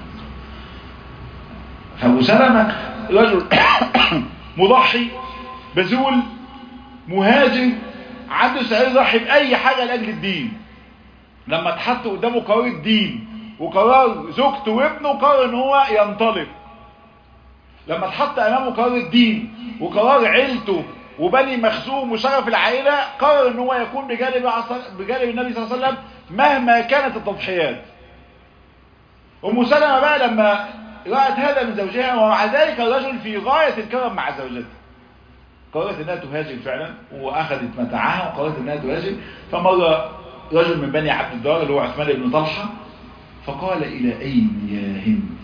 فابو سلمة رجل مضحي بذول مهاجر عنده سعيد يضحي باي حاجة لاجل الدين لما اتحط قدامه قرار الدين وقرار زوجته وابنه قرر ان هو ينطلق لما اتحط امامه قرار الدين وقرار عيلته وبني مخزوم وشرف العائلة قرر ان هو يكون بجانب بجانب النبي صلى الله عليه وسلم مهما كانت التضحيات ام سلمة بقى لما رأت هذا من زوجها ومع ذلك الرجل في غاية الكرم مع زوجته قررت انها تهاجر فعلا واخذت متاعها وقررت انها تهاجر فمر رجل من بني عبد الدار اللي هو عثمان بن طلحة فقال الى اين يا هند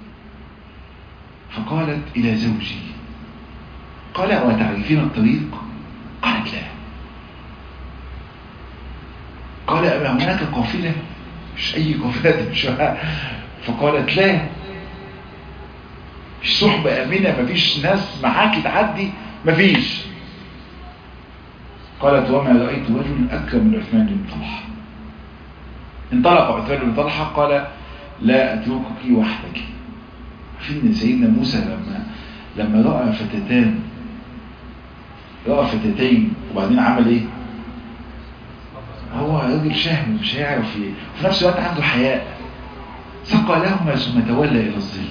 فقالت الى زوجي قال وتعرفين الطريق قالت لا قال أما هناك قافلة مش أي قافلة مش فقالت لا مش صحبة أمينة مفيش ناس معاك تعدي مفيش قالت وما رأيت رجل أكرم من عثمان بن طلحة انطلق عثمان بن طلحة قال لا أتركك وحدك عارفين سيدنا موسى لما لما رأى فتاتان رأى فتاتين وبعدين عمل ايه هو راجل شهم مش هيعرف ايه وفي نفس الوقت عنده حياء سقى لهما ثم تولى الى الظل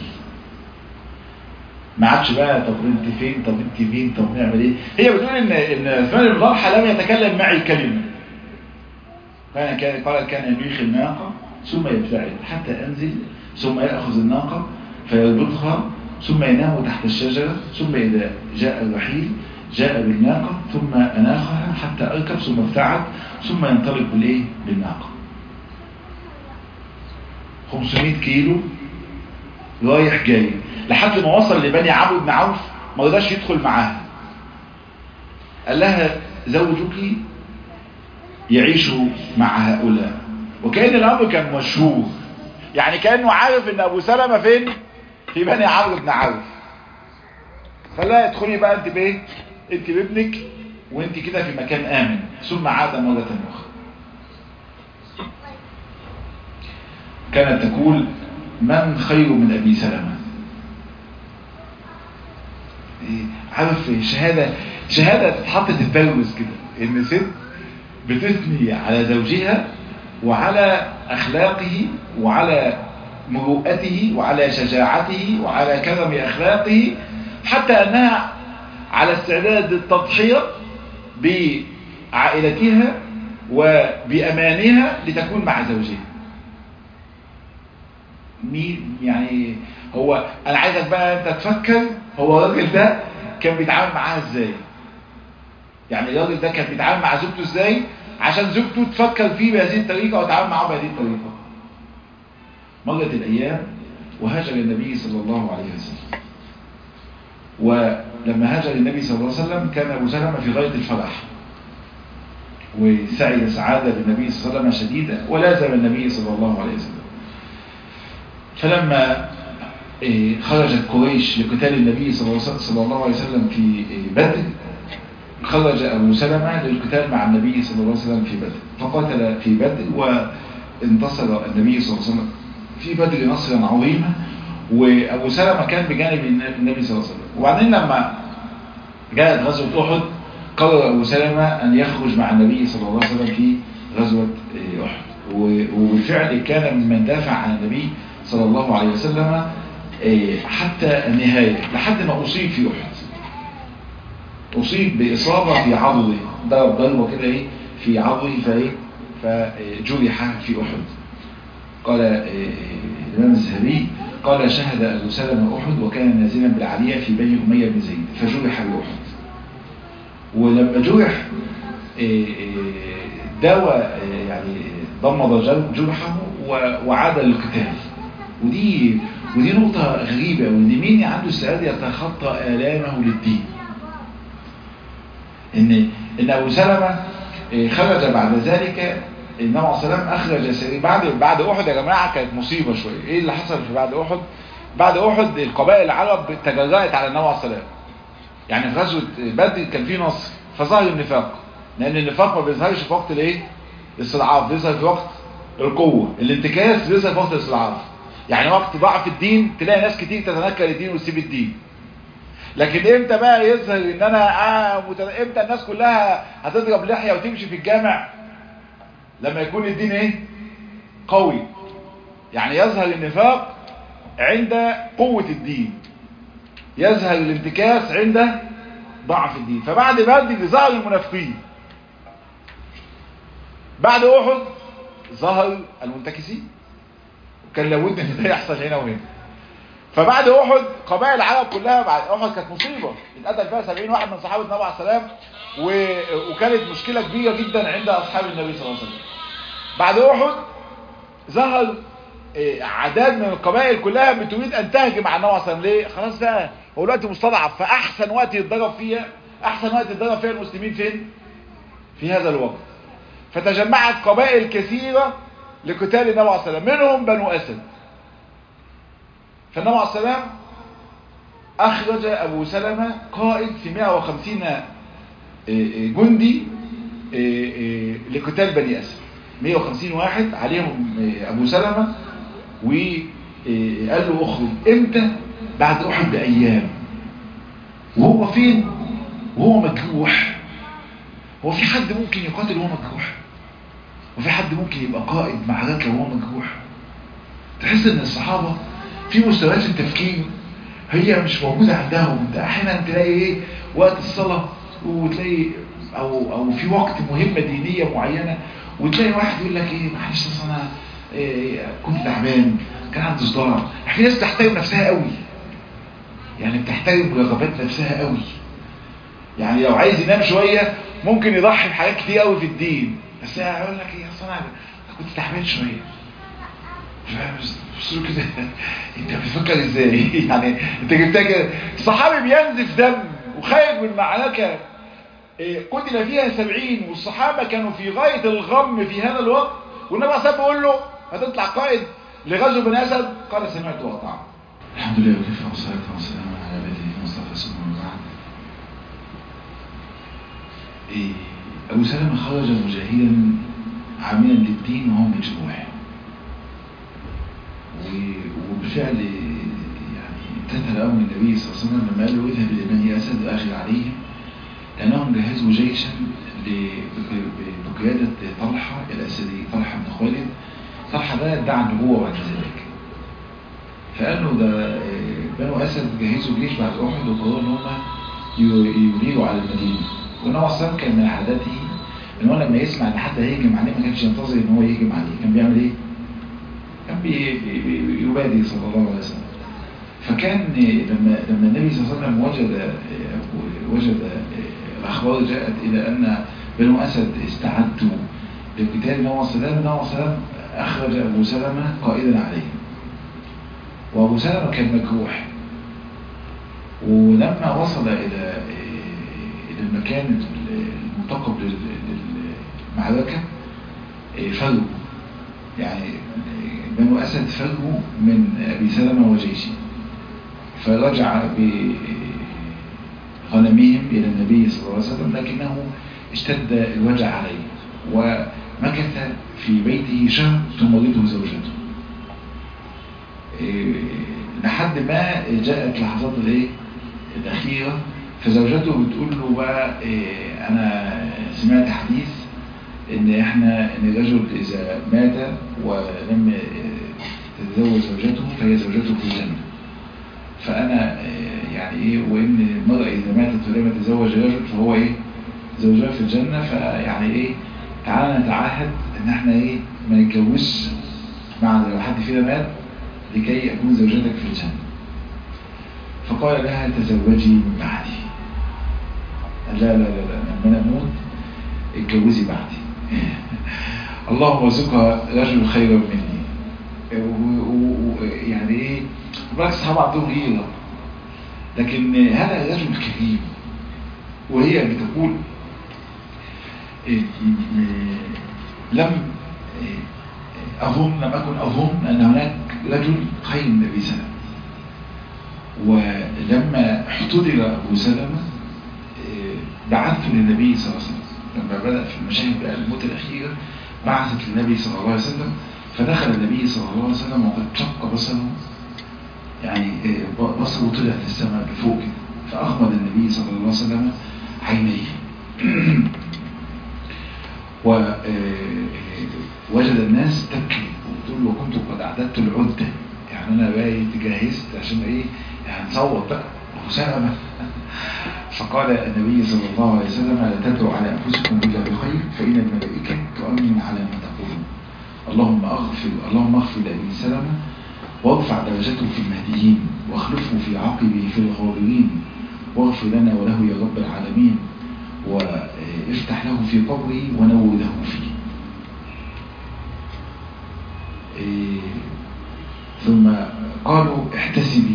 ما عادش بقى طب انت فين طب انت مين طب نعمل ايه هي بتقول ان ان عثمان بن طلحه لم يتكلم معي كلمه كان كان قال كان يبيخ الناقه ثم يبتعد حتى انزل ثم ياخذ الناقه فيربطها ثم ينام تحت الشجره ثم اذا جاء الرحيل جاء بالناقه ثم اناخها حتى اركب ثم ابتعد ثم ينطلق بالايه بالناقه 500 كيلو رايح جاي لحد ما وصل لبني عمرو بن عوف ما رضاش يدخل معاها قال لها زوجك يعيش مع هؤلاء وكأن الأمر كان مشهور يعني كأنه عارف ان أبو سلمة فين في بني عمرو بن عوف فلا ادخلي بقى انت بايه انت بابنك وانت كده في مكان آمن ثم عاد مرة أخرى كانت تقول من خير من أبي سلمة عارف شهادة شهادة تتحط تتبلوز كده ان ست بتثني على زوجها وعلى اخلاقه وعلى مروءته وعلى شجاعته وعلى كرم اخلاقه حتى انها على استعداد التضحية بعائلتها وبأمانها لتكون مع زوجها مين يعني هو انا عايزك بقى انت تفكر هو الراجل ده كان بيتعامل معاها ازاي يعني الراجل ده كان بيتعامل مع زوجته ازاي عشان زوجته تفكر فيه بهذه الطريقه وتعامل معاه بهذه الطريقه مرت الايام وهاجر النبي صلى الله عليه وسلم ولما هاجر النبي صلى الله عليه وسلم كان ابو سلمة في غايه الفرح وسعي سعاده بالنبي صلى الله عليه وسلم شديده ولازم النبي صلى الله عليه وسلم فلما خرجت قريش لقتال النبي صلى الله عليه وسلم في بدر خرج أبو سلمة للقتال مع النبي صلى الله عليه وسلم في بدر فقاتل في بدر وانتصر النبي صلى الله عليه وسلم في بدر نصرا عظيما وأبو سلمة كان بجانب النبي صلى الله عليه وسلم وبعدين لما جاءت غزوة أحد قرر أبو سلمة أن يخرج مع النبي صلى الله عليه وسلم في غزوة أحد وبالفعل كان ممن دافع عن النبي صلى الله عليه وسلم حتى النهاية لحد ما أصيب في أحد أصيب بإصابة في عضله ضرب ضربة كده إيه في عضله فإيه فجرح في أحد قال الإمام الزهري قال شهد أبو سلمة أحد وكان نازلا بالعالية في بني أمية بن زيد فجرح بأحد ولما جرح داوى يعني ضمد جرحه وعاد للقتال ودي ودي نقطة غريبة وان مين عنده استعداد يتخطى آلامه للدين ان ان ابو سلمة خرج بعد ذلك النبي عليه السلام اخرج سري بعد بعد احد يا جماعة كانت مصيبة شوية ايه اللي حصل في بعد احد بعد احد القبائل العرب تجرأت على النبي عليه السلام يعني في غزوة بدر كان في نصر فظهر النفاق لان النفاق ما بيظهرش في وقت الايه الاستضعاف بيظهر في وقت القوة الانتكاس بيظهر في وقت الاستضعاف يعني وقت ضعف الدين تلاقي ناس كتير تتنكر الدين وتسيب الدين لكن امتى بقى يظهر ان انا آه متن... امتى الناس كلها هتضرب لحية وتمشي في الجامع لما يكون الدين ايه قوي يعني يظهر النفاق عند قوة الدين يظهر الانتكاس عند ضعف الدين فبعد بدر ظهر المنافقين بعد احد ظهر المنتكسين كان لابد ان ده يحصل هنا وهنا فبعد احد قبائل العرب كلها بعد احد كانت مصيبه اتقتل فيها 70 واحد من صحابه النبي عليه السلام و... وكانت مشكله كبيره جدا عند اصحاب النبي صلى الله عليه وسلم بعد احد ظهر عدد من القبائل كلها بتريد ان تهجم على النبي عليه السلام ليه خلاص بقى هو الوقت مستضعف فاحسن وقت يتضرب فيها احسن وقت يتضرب فيها المسلمين فين في هذا الوقت فتجمعت قبائل كثيره لقتال النبي عليه السلام منهم بنو اسد فالنبي عليه السلام اخرج ابو سلمة قائد في 150 جندي لقتال بني أسد 150 واحد عليهم أبو سلمة وقال له اخرج امتى بعد أحد بأيام وهو فين وهو مجروح هو في حد ممكن يقاتل وهو مجروح وفي حد ممكن يبقى قائد معركة وهو مجروح تحس ان الصحابة في مستويات التفكير هي مش موجودة عندهم انت احيانا تلاقي ايه وقت الصلاة وتلاقي او او في وقت مهمة دينية معينة وتلاقي واحد يقول لك ايه معلش اصل انا إيه كنت تعبان كان عندي صداع في ناس بتحترم نفسها قوي يعني بتحترم رغبات نفسها قوي يعني لو عايز ينام شوية ممكن يضحي بحاجات كتير قوي في الدين بس هقول لك ايه اصل انا كنت تعبان شويه بصوا كده انت بتفكر ازاي يعني انت جبتها كده الصحابي بينزف دم وخارج من معركه قتل فيها سبعين والصحابة كانوا في غاية الغم في هذا الوقت والنبي صلى الله عليه وسلم بيقول له هتطلع قائد لغزو بن أسد قال سمعت وأطعت الحمد لله وكيف والصلاة والسلام على بيته المصطفى ثم بعد إيه أبو سلمة خرج مجاهدا عاملا للدين وهو مجروح وبالفعل يعني امتثل أمر النبي صلى الله عليه وسلم لما قال له اذهب إلى بني أسد وأخذ عليهم لأنهم جهزوا جيشا بقيادة طلحة الأسدي طلحة بن خالد طلحة ده ادعى النبوة بعد ذلك فقال له ده بنو أسد جهزوا جيش بعد أحد وقرروا إن هم يريدوا على المدينة والنبي صلى الله كان من عادته ان هو لما يسمع ان حد هيهجم عليه ما كانش ينتظر ان هو يهجم عليه كان بيعمل ايه كان بي بي يبادي صلى الله عليه وسلم فكان لما لما النبي صلى الله عليه وسلم وجد وجد الاخبار جاءت الى ان بنو اسد استعدوا لقتال النبي صلى الله عليه وسلم اخرج ابو سلمة قائدا عليه وابو سلمة كان مجروح ولما وصل الى الى المكان المنتقب للمعركة فروا يعني بنو أسد فروا من أبي سلمة وجيشه فرجع بغنمهم إلى النبي صلى الله عليه وسلم لكنه اشتد الوجع عليه ومكث في بيته شهر تمرضه زوجته لحد ما جاءت لحظات الايه الأخيرة فزوجته بتقول له بقى إيه انا سمعت حديث ان احنا ان الرجل اذا مات ولم تتزوج زوجته فهي زوجته في الجنة فانا إيه يعني ايه وان المرأة اذا ماتت ولم تتزوج رجل فهو ايه زوجها في الجنة فيعني ايه تعالى نتعاهد ان احنا ايه ما نتجوزش مع لو حد فينا مات لكي اكون زوجتك في الجنة فقال لها تزوجي من بعدي لا لا لا لا لما انا اموت اتجوزي بعدي اللهم ارزقها رجل خيرا مني يعني ايه بالعكس الصحابه عندهم غيره لكن هذا رجل كريم وهي بتقول لم اظن لم اكن اظن ان هناك رجل خير من ابي سلمه ولما احتضر ابو سلمه بعثت للنبي صلى الله عليه وسلم لما بدأ في المشاهد بقى الموت الأخيرة بعثت للنبي صلى الله عليه وسلم فدخل النبي صلى الله عليه وسلم وقد شق بصره يعني بصره طلع في السماء لفوق كده فأغمض النبي صلى الله عليه وسلم عينيه ووجد الناس تبكي وتقول وكنت قد أعددت العدة يعني أنا بقى جهزت عشان إيه يعني نصوت بقى وسلمة فقال النبي صلى الله عليه وسلم لا تدعوا على أنفسكم إلا بخير فإن الملائكة تؤمن على ما تقولون اللهم أغفر اللهم اغفر لأبي سلمة وارفع درجته في المهديين واخلفه في عقبه في الغابرين واغفر لنا وله يا رب العالمين وافتح له في قبره ونور له فيه ثم قالوا احتسبي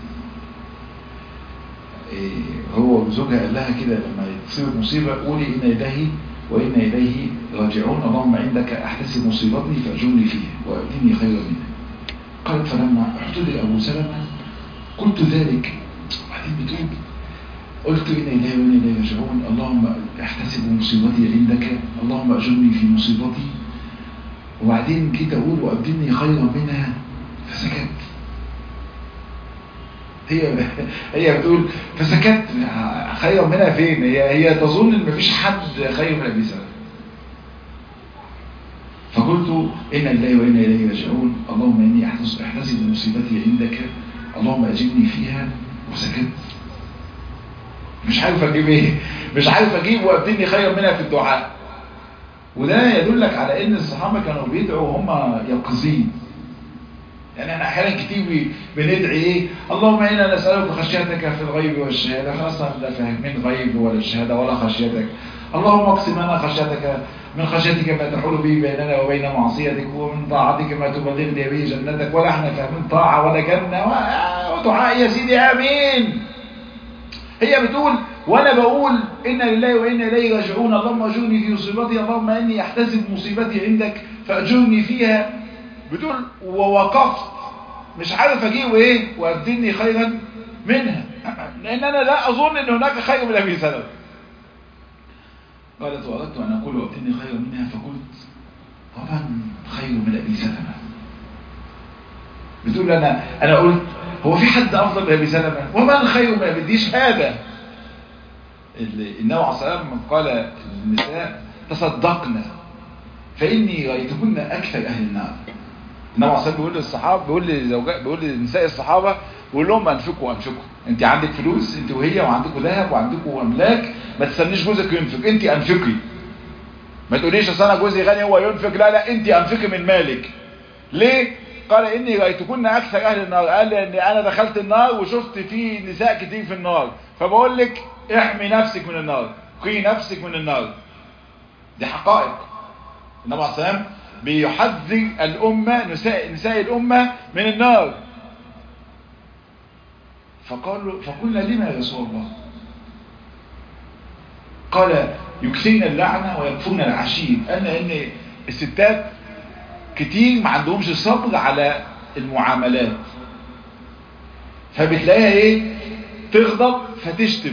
هو زوجها قال لها كده لما تصيب مصيبة قولي إن إلهي وإن إليه راجعون اللهم عندك أحتسب مصيبتي فأجرني فيها وأبدني خيرا منها قالت فلما احتضر أبو سلمة قلت ذلك وبعدين بتقول قلت إن إليه وإن إليه راجعون اللهم احتسب مصيبتي عندك اللهم أجرني في مصيبتي وبعدين جيت أقول وأبدلني خيرا منها فسكت هي هي بتقول فسكت خيرا منها فين هي هي تظن ان مفيش حد خير من ابي سلمة فقلت إن الله وإنا إليه راجعون اللهم إني أحتسب مصيبتي عندك اللهم أجبني فيها وسكت مش عارف أجيب إيه مش عارف أجيب وأبدلني خيرا منها في الدعاء وده يدلك على إن الصحابة كانوا بيدعوا وهم يقظين يعني احنا احيانا كتير بندعي ايه اللهم انا نسالك خشيتك في الغيب والشهاده خاصه لا فاهمين غيب ولا الشهاده ولا خشيتك اللهم اقسم لنا خشيتك من خشيتك ما تحول به بيننا وبين معصيتك ومن طاعتك ما تبلغني به جنتك ولا احنا فاهمين طاعه ولا جنه ودعاء يا سيدي امين هي بتقول وانا بقول ان لله وانا اليه راجعون اللهم اجرني في مصيبتي اللهم اني احتسب مصيبتي عندك فاجرني فيها بتقول ووقفت مش عارف اجيب ايه وابدلني خيرا منها لان انا لا اظن ان هناك خير من ابي سلمة قالت واردت ان اقول وابدلني خيرا منها فقلت ومن خير من ابي سلمة بتقول انا انا قلت هو في حد افضل من ابي سلمة ومن خير من ابي دي شهاده النبي عليه الصلاه والسلام قال للنساء تصدقنا فاني رايتكن اكثر اهل النار النبي عليه الصلاه بيقول للصحابه بيقول لزوجات بيقول لنساء الصحابه بيقول لهم انفقوا انفقوا انت عندك فلوس انت وهي وعندكم ذهب وعندكم املاك ما تستنيش جوزك ينفق انت انفقي ما تقوليش اصل انا جوزي غني هو ينفق لا لا انت انفقي من مالك ليه قال اني رايتكن اكثر اهل النار قال لان انا دخلت النار وشفت في نساء كتير في النار فبقول لك احمي نفسك من النار قي نفسك من النار دي حقائق النبي عليه الصلاه والسلام بيحذر الأمة نساء, نساء الأمة من النار فقالوا فقلنا لما يا رسول الله قال يكثرن اللعنة ويكفرن العشير أن أن الستات كتير ما عندهمش صبر على المعاملات فبتلاقيها ايه تغضب فتشتم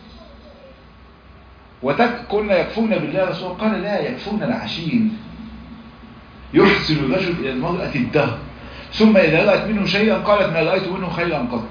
وكنا يكفرن بالله رسول الله قال لا يكفرن العشير يحسن الرجل إلى المرأة الدهر ثم إذا رأت منه شيئا قالت ما رأيت منه خيرا قط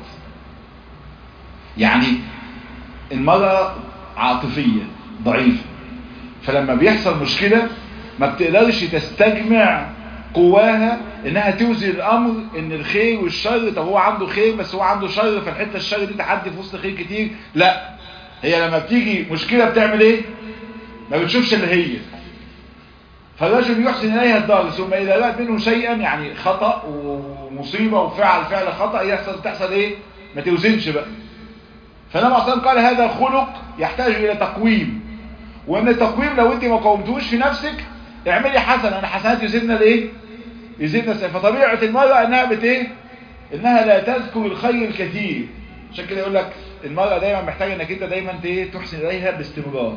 يعني المرأة عاطفية ضعيفة فلما بيحصل مشكلة ما بتقدرش تستجمع قواها انها توزن الامر ان الخير والشر طب هو عنده خير بس هو عنده شر فالحته الشر دي تحدي في وسط خير كتير لا هي لما بتيجي مشكلة بتعمل ايه ما بتشوفش اللي هي فالرجل يحسن إليها الدار ثم إذا رأت منه شيئا يعني خطأ ومصيبة وفعل فعل خطأ يحصل تحصل إيه ما توزنش بقى فنبع صلى قال هذا خلق يحتاج إلى تقويم وأن التقويم لو أنت ما قومتوش في نفسك اعملي حسن أنا حسنات يزيدنا لإيه يزيدنا فطبيعة المرأة أنها بت إيه إنها لا تذكر الخير الكثير عشان كده يقول لك المرأة دايما محتاجة انك انت دايما تحسن اليها باستمرار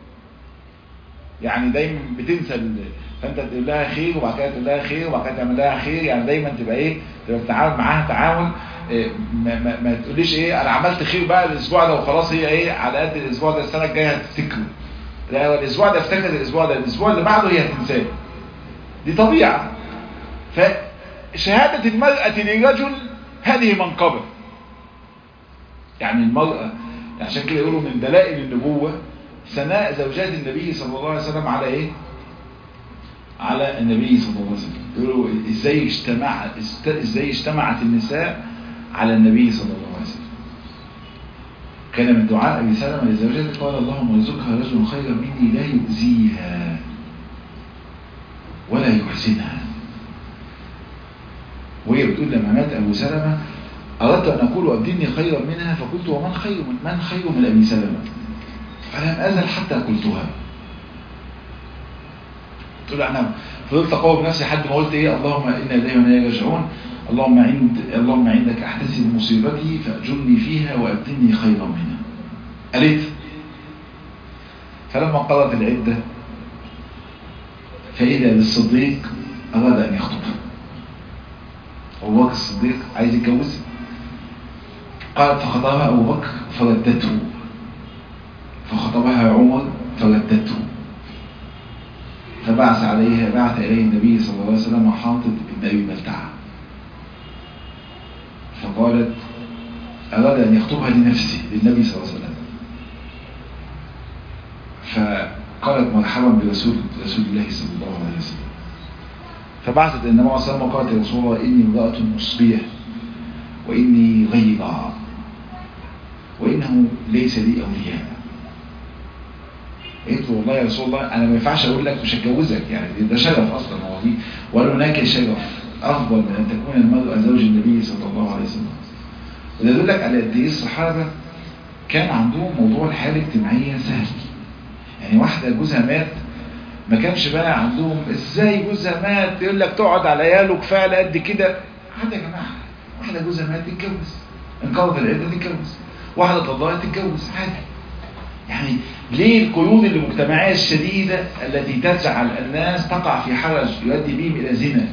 يعني دايما بتنسى ال... فانت تقول لها خير وبعد كده تقول لها خير وبعد كده تعمل لها خير يعني دايما تبقى ايه تبقى بتتعامل معاها تعامل إيه ما, ما, ما تقوليش ايه انا عملت خير بقى الاسبوع ده وخلاص هي ايه على قد الاسبوع ده السنه الجايه هتفتكره لا الاسبوع ده افتكر الاسبوع ده الاسبوع اللي بعده هي هتنساه دي طبيعه فشهاده المراه للرجل هذه منقبه يعني المرأة عشان كده يقولوا من دلائل النبوة ثناء زوجات النبي صلى الله عليه وسلم على ايه على النبي صلى الله عليه وسلم يقولوا ازاي اجتمع ازاي اجتمعت النساء على النبي صلى الله عليه وسلم كان من دعاء ابي سلمة لزوجته قال اللهم ارزقها رجل خيرا مني لا يؤذيها ولا يحسنها وهي بتقول لما مات ابو سلمة أردت أن أقول أبدلني خيرا منها فقلت ومن خير من, من خير من أبي سلمة فلم أزل حتى قلتها تقول أنا فضلت أقوى بنفسي حد ما قلت إيه اللهم إنا دائما لا يرجعون اللهم عند اللهم عندك أحتسب مصيبتي فأجرني فيها وأبدلني خيرا منها قالت فلما قضت العدة فإذا بالصديق أراد أن يخطبها أبو بكر الصديق عايز يتجوزها قالت فخطبها أبو بكر فردته فخطبها عمر فردته فبعث عليها بعث إليه النبي صلى الله عليه وسلم حاطب بن أبي بلتعة فقالت أراد أن يخطبها لنفسه للنبي صلى الله عليه وسلم فقالت مرحبا برسول رسول الله صلى الله عليه وسلم فبعثت النبي صلى الله عليه وسلم وقالت يا رسول الله إني امرأة مصبية وإني غيضة وإنه ليس لي أولياء قلت له والله يا رسول الله أنا ما ينفعش أقول لك مش هتجوزك يعني ده شرف أصلا هو دي ولا هناك شرف أفضل من أن تكون المرأة زوج النبي صلى الله عليه وسلم وده يدلك على قد إيه الصحابة كان عندهم موضوع الحياة الاجتماعية سهل يعني واحدة جوزها مات ما كانش بقى عندهم ازاي جوزها مات يقول لك تقعد على عياله كفايه قد كده عادي يا جماعه واحده جوزها مات تتجوز انقرض العده تتجوز واحده طلقت تتجوز عادي يعني ليه القيود المجتمعيه الشديده التي تجعل الناس تقع في حرج يؤدي بهم الى زنا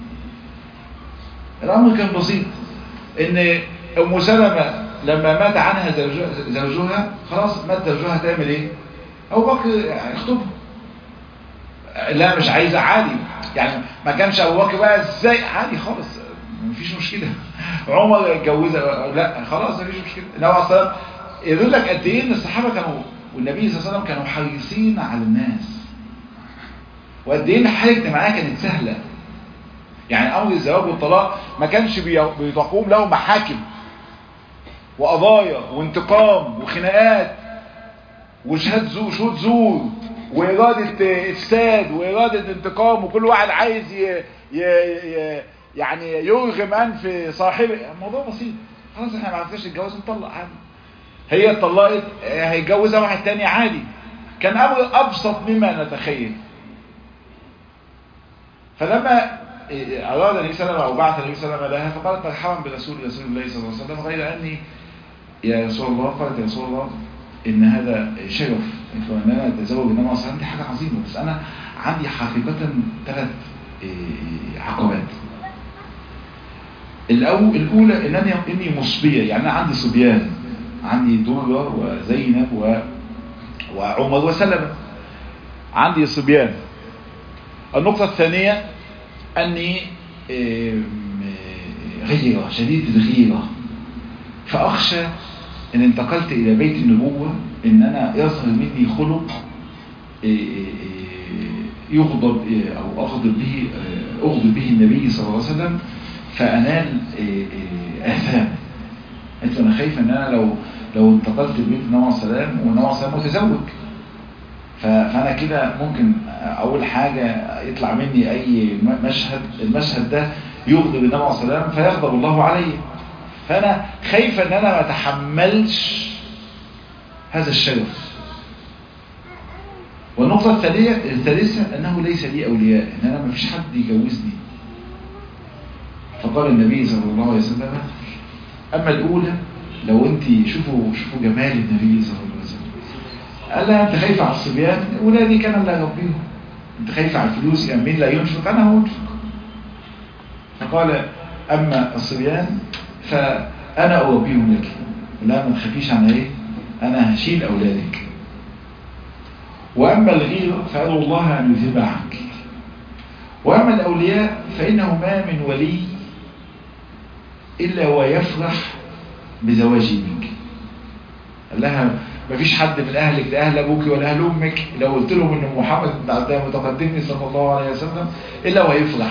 الامر كان بسيط ان ام سلمة لما مات عنها زوجها, زوجها خلاص مات زوجها تعمل ايه ابو بكر يخطبها لا مش عايزة عادي يعني ما كانش ابو بكر بقى ازاي عادي خالص مفيش مشكلة عمر يتجوزها لا خلاص مفيش مشكلة النبي عليه الصلاه يدل لك قد ايه ان الصحابه كانوا والنبي صلى الله عليه وسلم كانوا حريصين على الناس وقد ايه الحياه الاجتماعيه كانت سهله يعني امر الزواج والطلاق ما كانش بتقوم له محاكم وقضايا وانتقام وخناقات وشهاد زور شهود زور وإرادة إفساد وإرادة انتقام وكل واحد عايز ي... ي... ي... يعني يرغم أنف صاحبه الموضوع بسيط خلاص احنا ما عرفناش الجواز نطلق عادي هي اتطلقت هيتجوزها واحد تاني عادي كان أمر أبسط مما نتخيل فلما أراد النبي صلى الله عليه وسلم أو بعث النبي صلى الله عليه وسلم لها فقالت مرحبا برسول رسول الله صلى الله عليه وسلم غير أني يا رسول الله قالت يا رسول الله إن هذا شرف ان انا اتزوج انما اصلا دي حاجه عظيمه بس انا عندي حقيقه ثلاث عقبات الاول الاولى ان انا اني مصبيه يعني انا عندي صبيان عندي دره وزينب و وعمر وسلمة عندي صبيان النقطة الثانية أني غيرة شديدة الغيرة فأخشى إن انتقلت إلى بيت النبوة إن أنا يظهر مني خلق يغضب أو أغضب به أغضب به النبي صلى الله عليه وسلم فأنال آثام أنت أنا خايف إن أنا لو لو انتقلت لبيت النبي عليه السلام والنبي عليه السلام متزوج فأنا كده ممكن أول حاجة يطلع مني أي مشهد المشهد ده يغضب النبي عليه السلام فيغضب الله عليه فأنا خايف أن أنا ما أتحملش هذا الشرف والنقطة الثانية الثالثة أنه ليس لي أولياء أن أنا ما فيش حد يجوزني فقال النبي صلى الله عليه وسلم أما الأولى لو أنت شوفوا شوفوا جمال النبي صلى الله عليه وسلم قال لها أنت خايفة على الصبيان ولادي كان اللي أربيهم أنت خايفة على الفلوس يعني مين لا ينفق أنا هو أنفق فقال أما الصبيان فأنا أربيهم لك لا ما تخافيش عن إيه أنا هشيل أولادك وأما الغيرة فأدعو الله أن يذهب عنك وأما الأولياء فإنه ما من ولي إلا ويفرح بزواجي منك قال لها ما فيش حد من أهلك لا أهل أبوك ولا أهل أمك لو قلت لهم أن محمد بن عبد الله متقدمني صلى الله عليه وسلم إلا ويفرح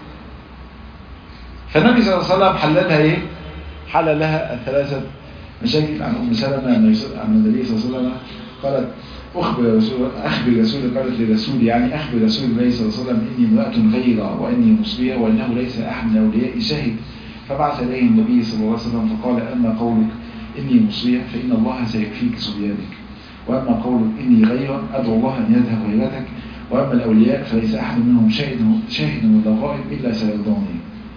فالنبي صلى الله عليه وسلم حللها إيه؟ حل لها الثلاثة مشاكل عن أم سلمة عن النبي صلى الله عليه وسلم قالت أخبر رسول أخبر رسول قالت لرسول يعني أخبر رسول الله صلى الله عليه وسلم إني امرأة غيرة وإني مصبية وإنه ليس أحد من أولياء شاهد فبعث إليه النبي صلى الله عليه وسلم فقال أما قولك إني مصبية فإن الله سيكفيك صبيانك وأما قولك إني غيرة أدعو الله أن يذهب غيرتك وأما الأولياء فليس أحد منهم شاهد شاهد ولا غائب إلا سيرضاني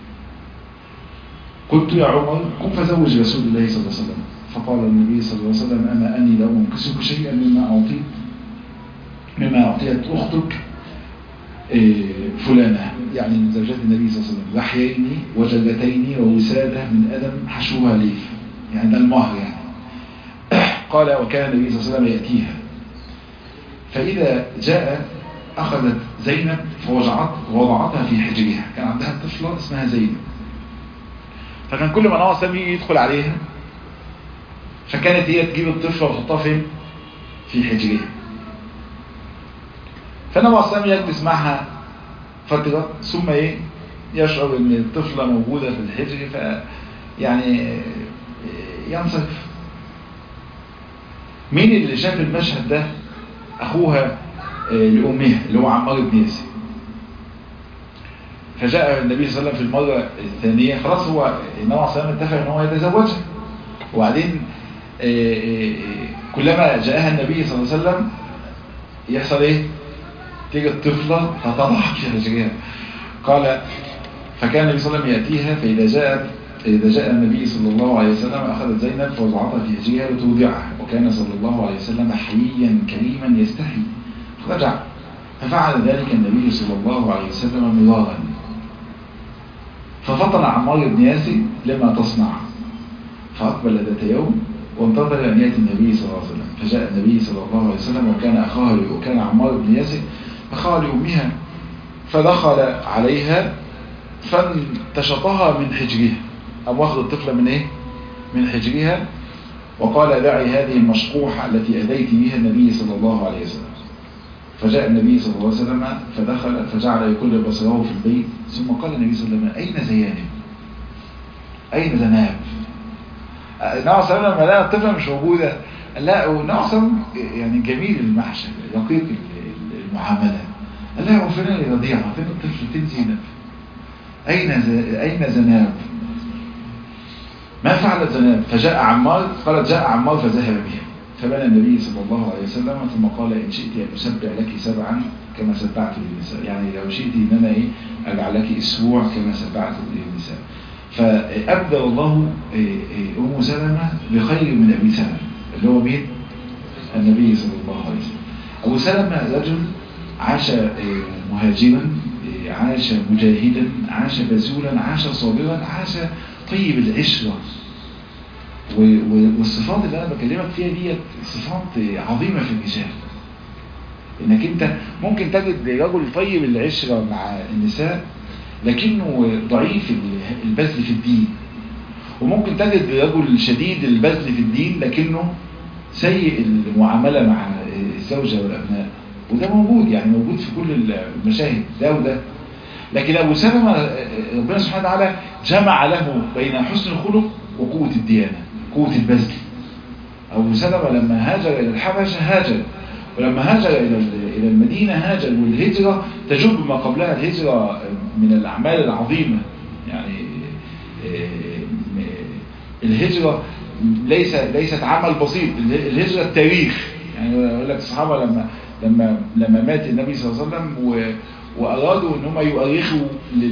قلت يا عمر قم فزوج رسول الله صلى الله عليه وسلم فقال النبي صلى الله عليه وسلم أما أني لا أنكسك شيئا مما أعطيت مما أعطيت أختك فلانة يعني من زوجات النبي صلى الله عليه وسلم لحيين وجلتين ووسادة من أدم حشوها ليف يعني ده المهر يعني قال وكان النبي صلى الله عليه وسلم يأتيها فإذا جاء أخذت زينب فوضعت ووضعتها في حجرها كان عندها طفلة اسمها زينب فكان كل ما نوع سامي يدخل عليها فكانت هي تجيب الطفلة وتحطها فين في حجرها فنوع سامي يجلس معها فترة ثم ايه يشعر ان الطفلة موجودة في الحجر ف يعني ينصرف مين اللي شاف المشهد ده اخوها لأمها اللي هو عمار بن ياسر فجاء النبي صلى الله عليه وسلم في المرة الثانية خلاص هو النبي صلى الله عليه وسلم اتفق ان هو يتزوجها وبعدين كلما جاءها النبي صلى الله عليه وسلم يحصل ايه تيجي الطفلة فتضحك في حجرها قال فكان النبي صلى الله عليه وسلم يأتيها فإذا جاءت إذا جاء النبي صلى الله عليه وسلم أخذت زينب فوضعتها في حجرها لتوضعها وكان صلى الله عليه وسلم حييا كريما يستحي فرجع ففعل ذلك النبي صلى الله عليه وسلم مرارا ففطن عمار بن ياسر لما تصنع فأقبل ذات يوم وانتظر أن يأتي النبي صلى الله عليه وسلم فجاء النبي صلى الله عليه وسلم وكان أخاها وكان عمار بن ياسر أخاها لأمها فدخل عليها فانتشطها من حجرها أم واخذ الطفلة من إيه؟ من حجرها وقال دعي هذه المشقوحة التي أديت بها النبي صلى الله عليه وسلم فجاء النبي صلى الله عليه وسلم فدخل فجعل يكل بصره في البيت ثم قال النبي صلى الله عليه وسلم أين زيانب أين زناب النبي صلى الله عليه وسلم لما لقى الطفلة مش موجودة لا والنبي صلى الله عليه وسلم يعني جميل المحشر رقيق المعاملة قال لها وفين الرضيعة فين الطفل فين زينب أين ز... أين زناب ما فعلت زناب فجاء عمار قالت جاء عمار فذهب بها فبنى النبي صلى الله عليه وسلم ثم قال إن شئت أن أسبع لك سبعا كما سبعت للنساء يعني لو شئت أن أنا إيه أجعل لك أسبوع كما سبعت للنساء فأبدل الله أم سلمة بخير من أبي سلمة اللي هو مين؟ النبي صلى الله عليه وسلم أبو سلمة رجل عاش مهاجرا عاش مجاهدا عاش بذولا عاش صابرا عاش طيب العشرة والصفات اللي انا بكلمك فيها ديت صفات عظيمة في الرجال انك انت ممكن تجد رجل طيب العشرة مع النساء لكنه ضعيف البذل في الدين وممكن تجد رجل شديد البذل في الدين لكنه سيء المعاملة مع الزوجة والأبناء وده موجود يعني موجود في كل المشاهد ده وده لكن أبو سلمة ربنا سبحانه وتعالى جمع له بين حسن الخلق وقوة الديانة قوة البذل أبو سلمة لما هاجر إلى الحبشة هاجر ولما هاجر إلى إلى المدينة هاجر والهجرة تجب ما قبلها الهجرة من الأعمال العظيمة يعني الهجرة ليس ليست عمل بسيط الهجرة التاريخ يعني يقول لك الصحابة لما لما لما مات النبي صلى الله عليه وسلم و وأرادوا ان هم يؤرخوا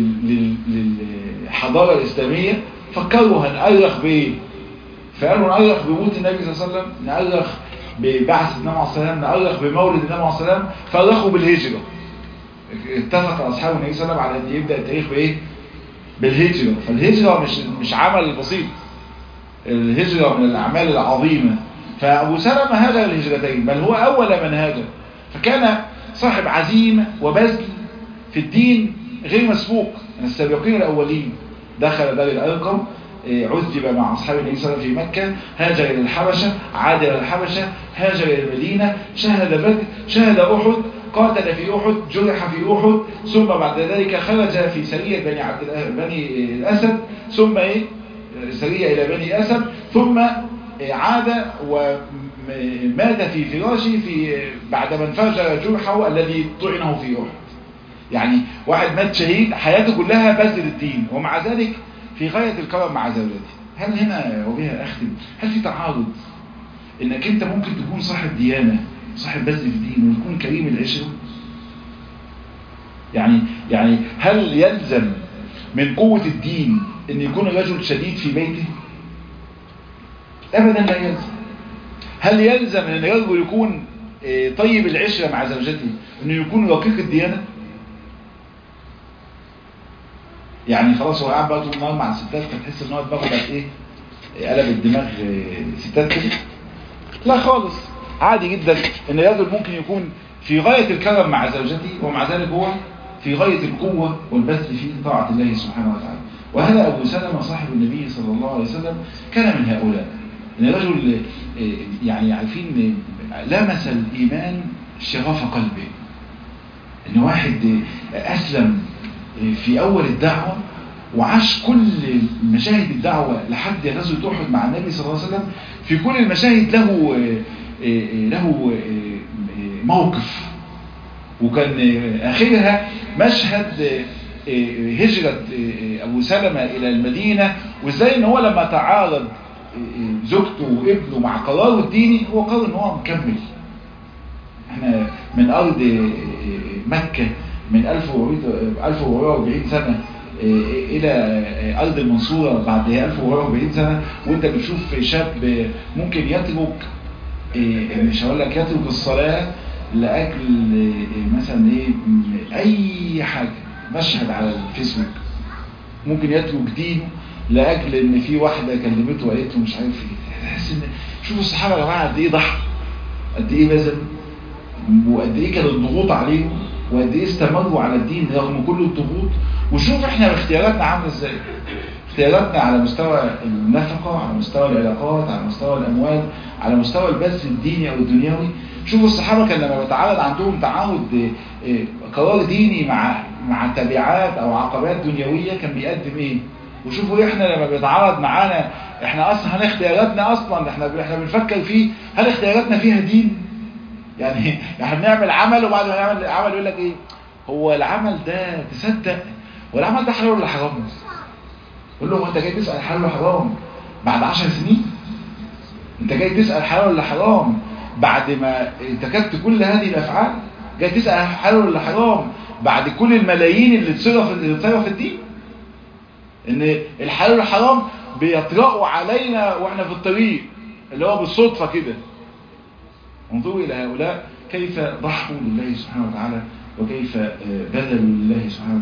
للحضارة الإسلامية فكروا هنأرخ بإيه فقالوا نأرخ بموت النبي صلى الله عليه وسلم نأرخ ببعث النبي عليه الصلاة والسلام نأرخ بمولد النبي عليه الصلاة والسلام فأرخوا بالهجرة اتفق أصحاب النبي صلى الله عليه وسلم على أن يبدأ التاريخ بإيه بالهجرة فالهجرة مش مش عمل بسيط الهجرة من الأعمال العظيمة فأبو سلمة هاجر الهجرتين بل هو أول من هاجر فكان صاحب عزيمة وبذل في الدين غير مسبوق من السابقين الأولين دخل دار الأرقم عذب مع أصحاب النبي صلى الله عليه وسلم في مكة هاجر إلى الحبشة عاد إلى الحبشة هاجر إلى المدينة شهد بدر شهد أحد قاتل في أحد جرح في أحد ثم بعد ذلك خرج في سرية بني, عبد بني الأسد ثم إيه سرية إلى بني أسد ثم عاد ومات في فراشه في بعدما انفجر جرحه الذي طعنه في أحد يعني واحد مات شهيد حياته كلها بذل الدين ومع ذلك في غاية الكرم مع زوجته هل هنا وبها أختم هل في تعارض انك انت ممكن تكون صاحب ديانة صاحب بذل في الدين ويكون كريم العشرة يعني يعني هل يلزم من قوة الدين ان يكون الرجل شديد في بيته ابدا لا يلزم هل يلزم ان الرجل يكون طيب العشرة مع زوجته انه يكون رقيق الديانة يعني خلاص هو قاعد بقى طول النهار مع الستات فتحس ان هو دماغه بقت ايه قلب الدماغ ستات كده لا خالص عادي جدا ان الرجل ممكن يكون في غاية الكرم مع زوجته ومع ذلك هو في غاية القوة والبذل في طاعة الله سبحانه وتعالى وهذا أبو سلمة صاحب النبي صلى الله عليه وسلم كان من هؤلاء إن رجل يعني عارفين لمس الإيمان شغف قلبه إن واحد أسلم في أول الدعوة وعاش كل مشاهد الدعوة لحد غزوة أحد مع النبي صلى الله عليه وسلم في كل المشاهد له له موقف وكان آخرها مشهد هجرة أبو سلمة إلى المدينة وإزاي إن هو لما تعارض زوجته وابنه مع قراره الديني هو قرر إن هو مكمل احنا من أرض مكة من 1440 سنة الى ارض المنصورة بعد 1440 سنة وانت بتشوف شاب ممكن يترك مش هقول لك يترك الصلاة لاجل مثلا ايه اي حاجة مشهد على الفيسبوك ممكن يترك دينه لاجل ان في واحدة كلمته وقالت له مش عارف ايه تحس ان شوفوا الصحابة يا جماعة قد ايه ضحى قد ايه بذل وقد ايه كان الضغوط عليهم وقد ايه استمروا على الدين رغم كل الضغوط وشوف احنا اختياراتنا عامله ازاي اختياراتنا على مستوى النفقه على مستوى العلاقات على مستوى الاموال على مستوى البث الديني او الدنيوي شوفوا الصحابه كان لما بيتعارض عندهم تعارض قرار ديني مع مع تبعات او عقبات دنيويه كان بيقدم ايه وشوفوا احنا لما بيتعارض معانا احنا اصلا هل اختياراتنا اصلا احنا احنا بنفكر فيه هل اختياراتنا فيها دين يعني احنا بنعمل عمل وبعد ما نعمل عمل يقول لك ايه هو العمل ده تصدق والعمل ده حلال ولا حرام قول له انت جاي تسأل حلال ولا حرام بعد عشر سنين انت جاي تسأل حلال ولا حرام بعد ما ارتكبت كل هذه الافعال جاي تسأل حلال ولا حرام بعد كل الملايين اللي اتصرف اللي اتصرف الدين ان الحلال والحرام بيطرقوا علينا واحنا في الطريق اللي هو بالصدفة كده انظروا الى هؤلاء كيف ضحوا لله سبحانه وتعالى وكيف بذلوا لله سبحانه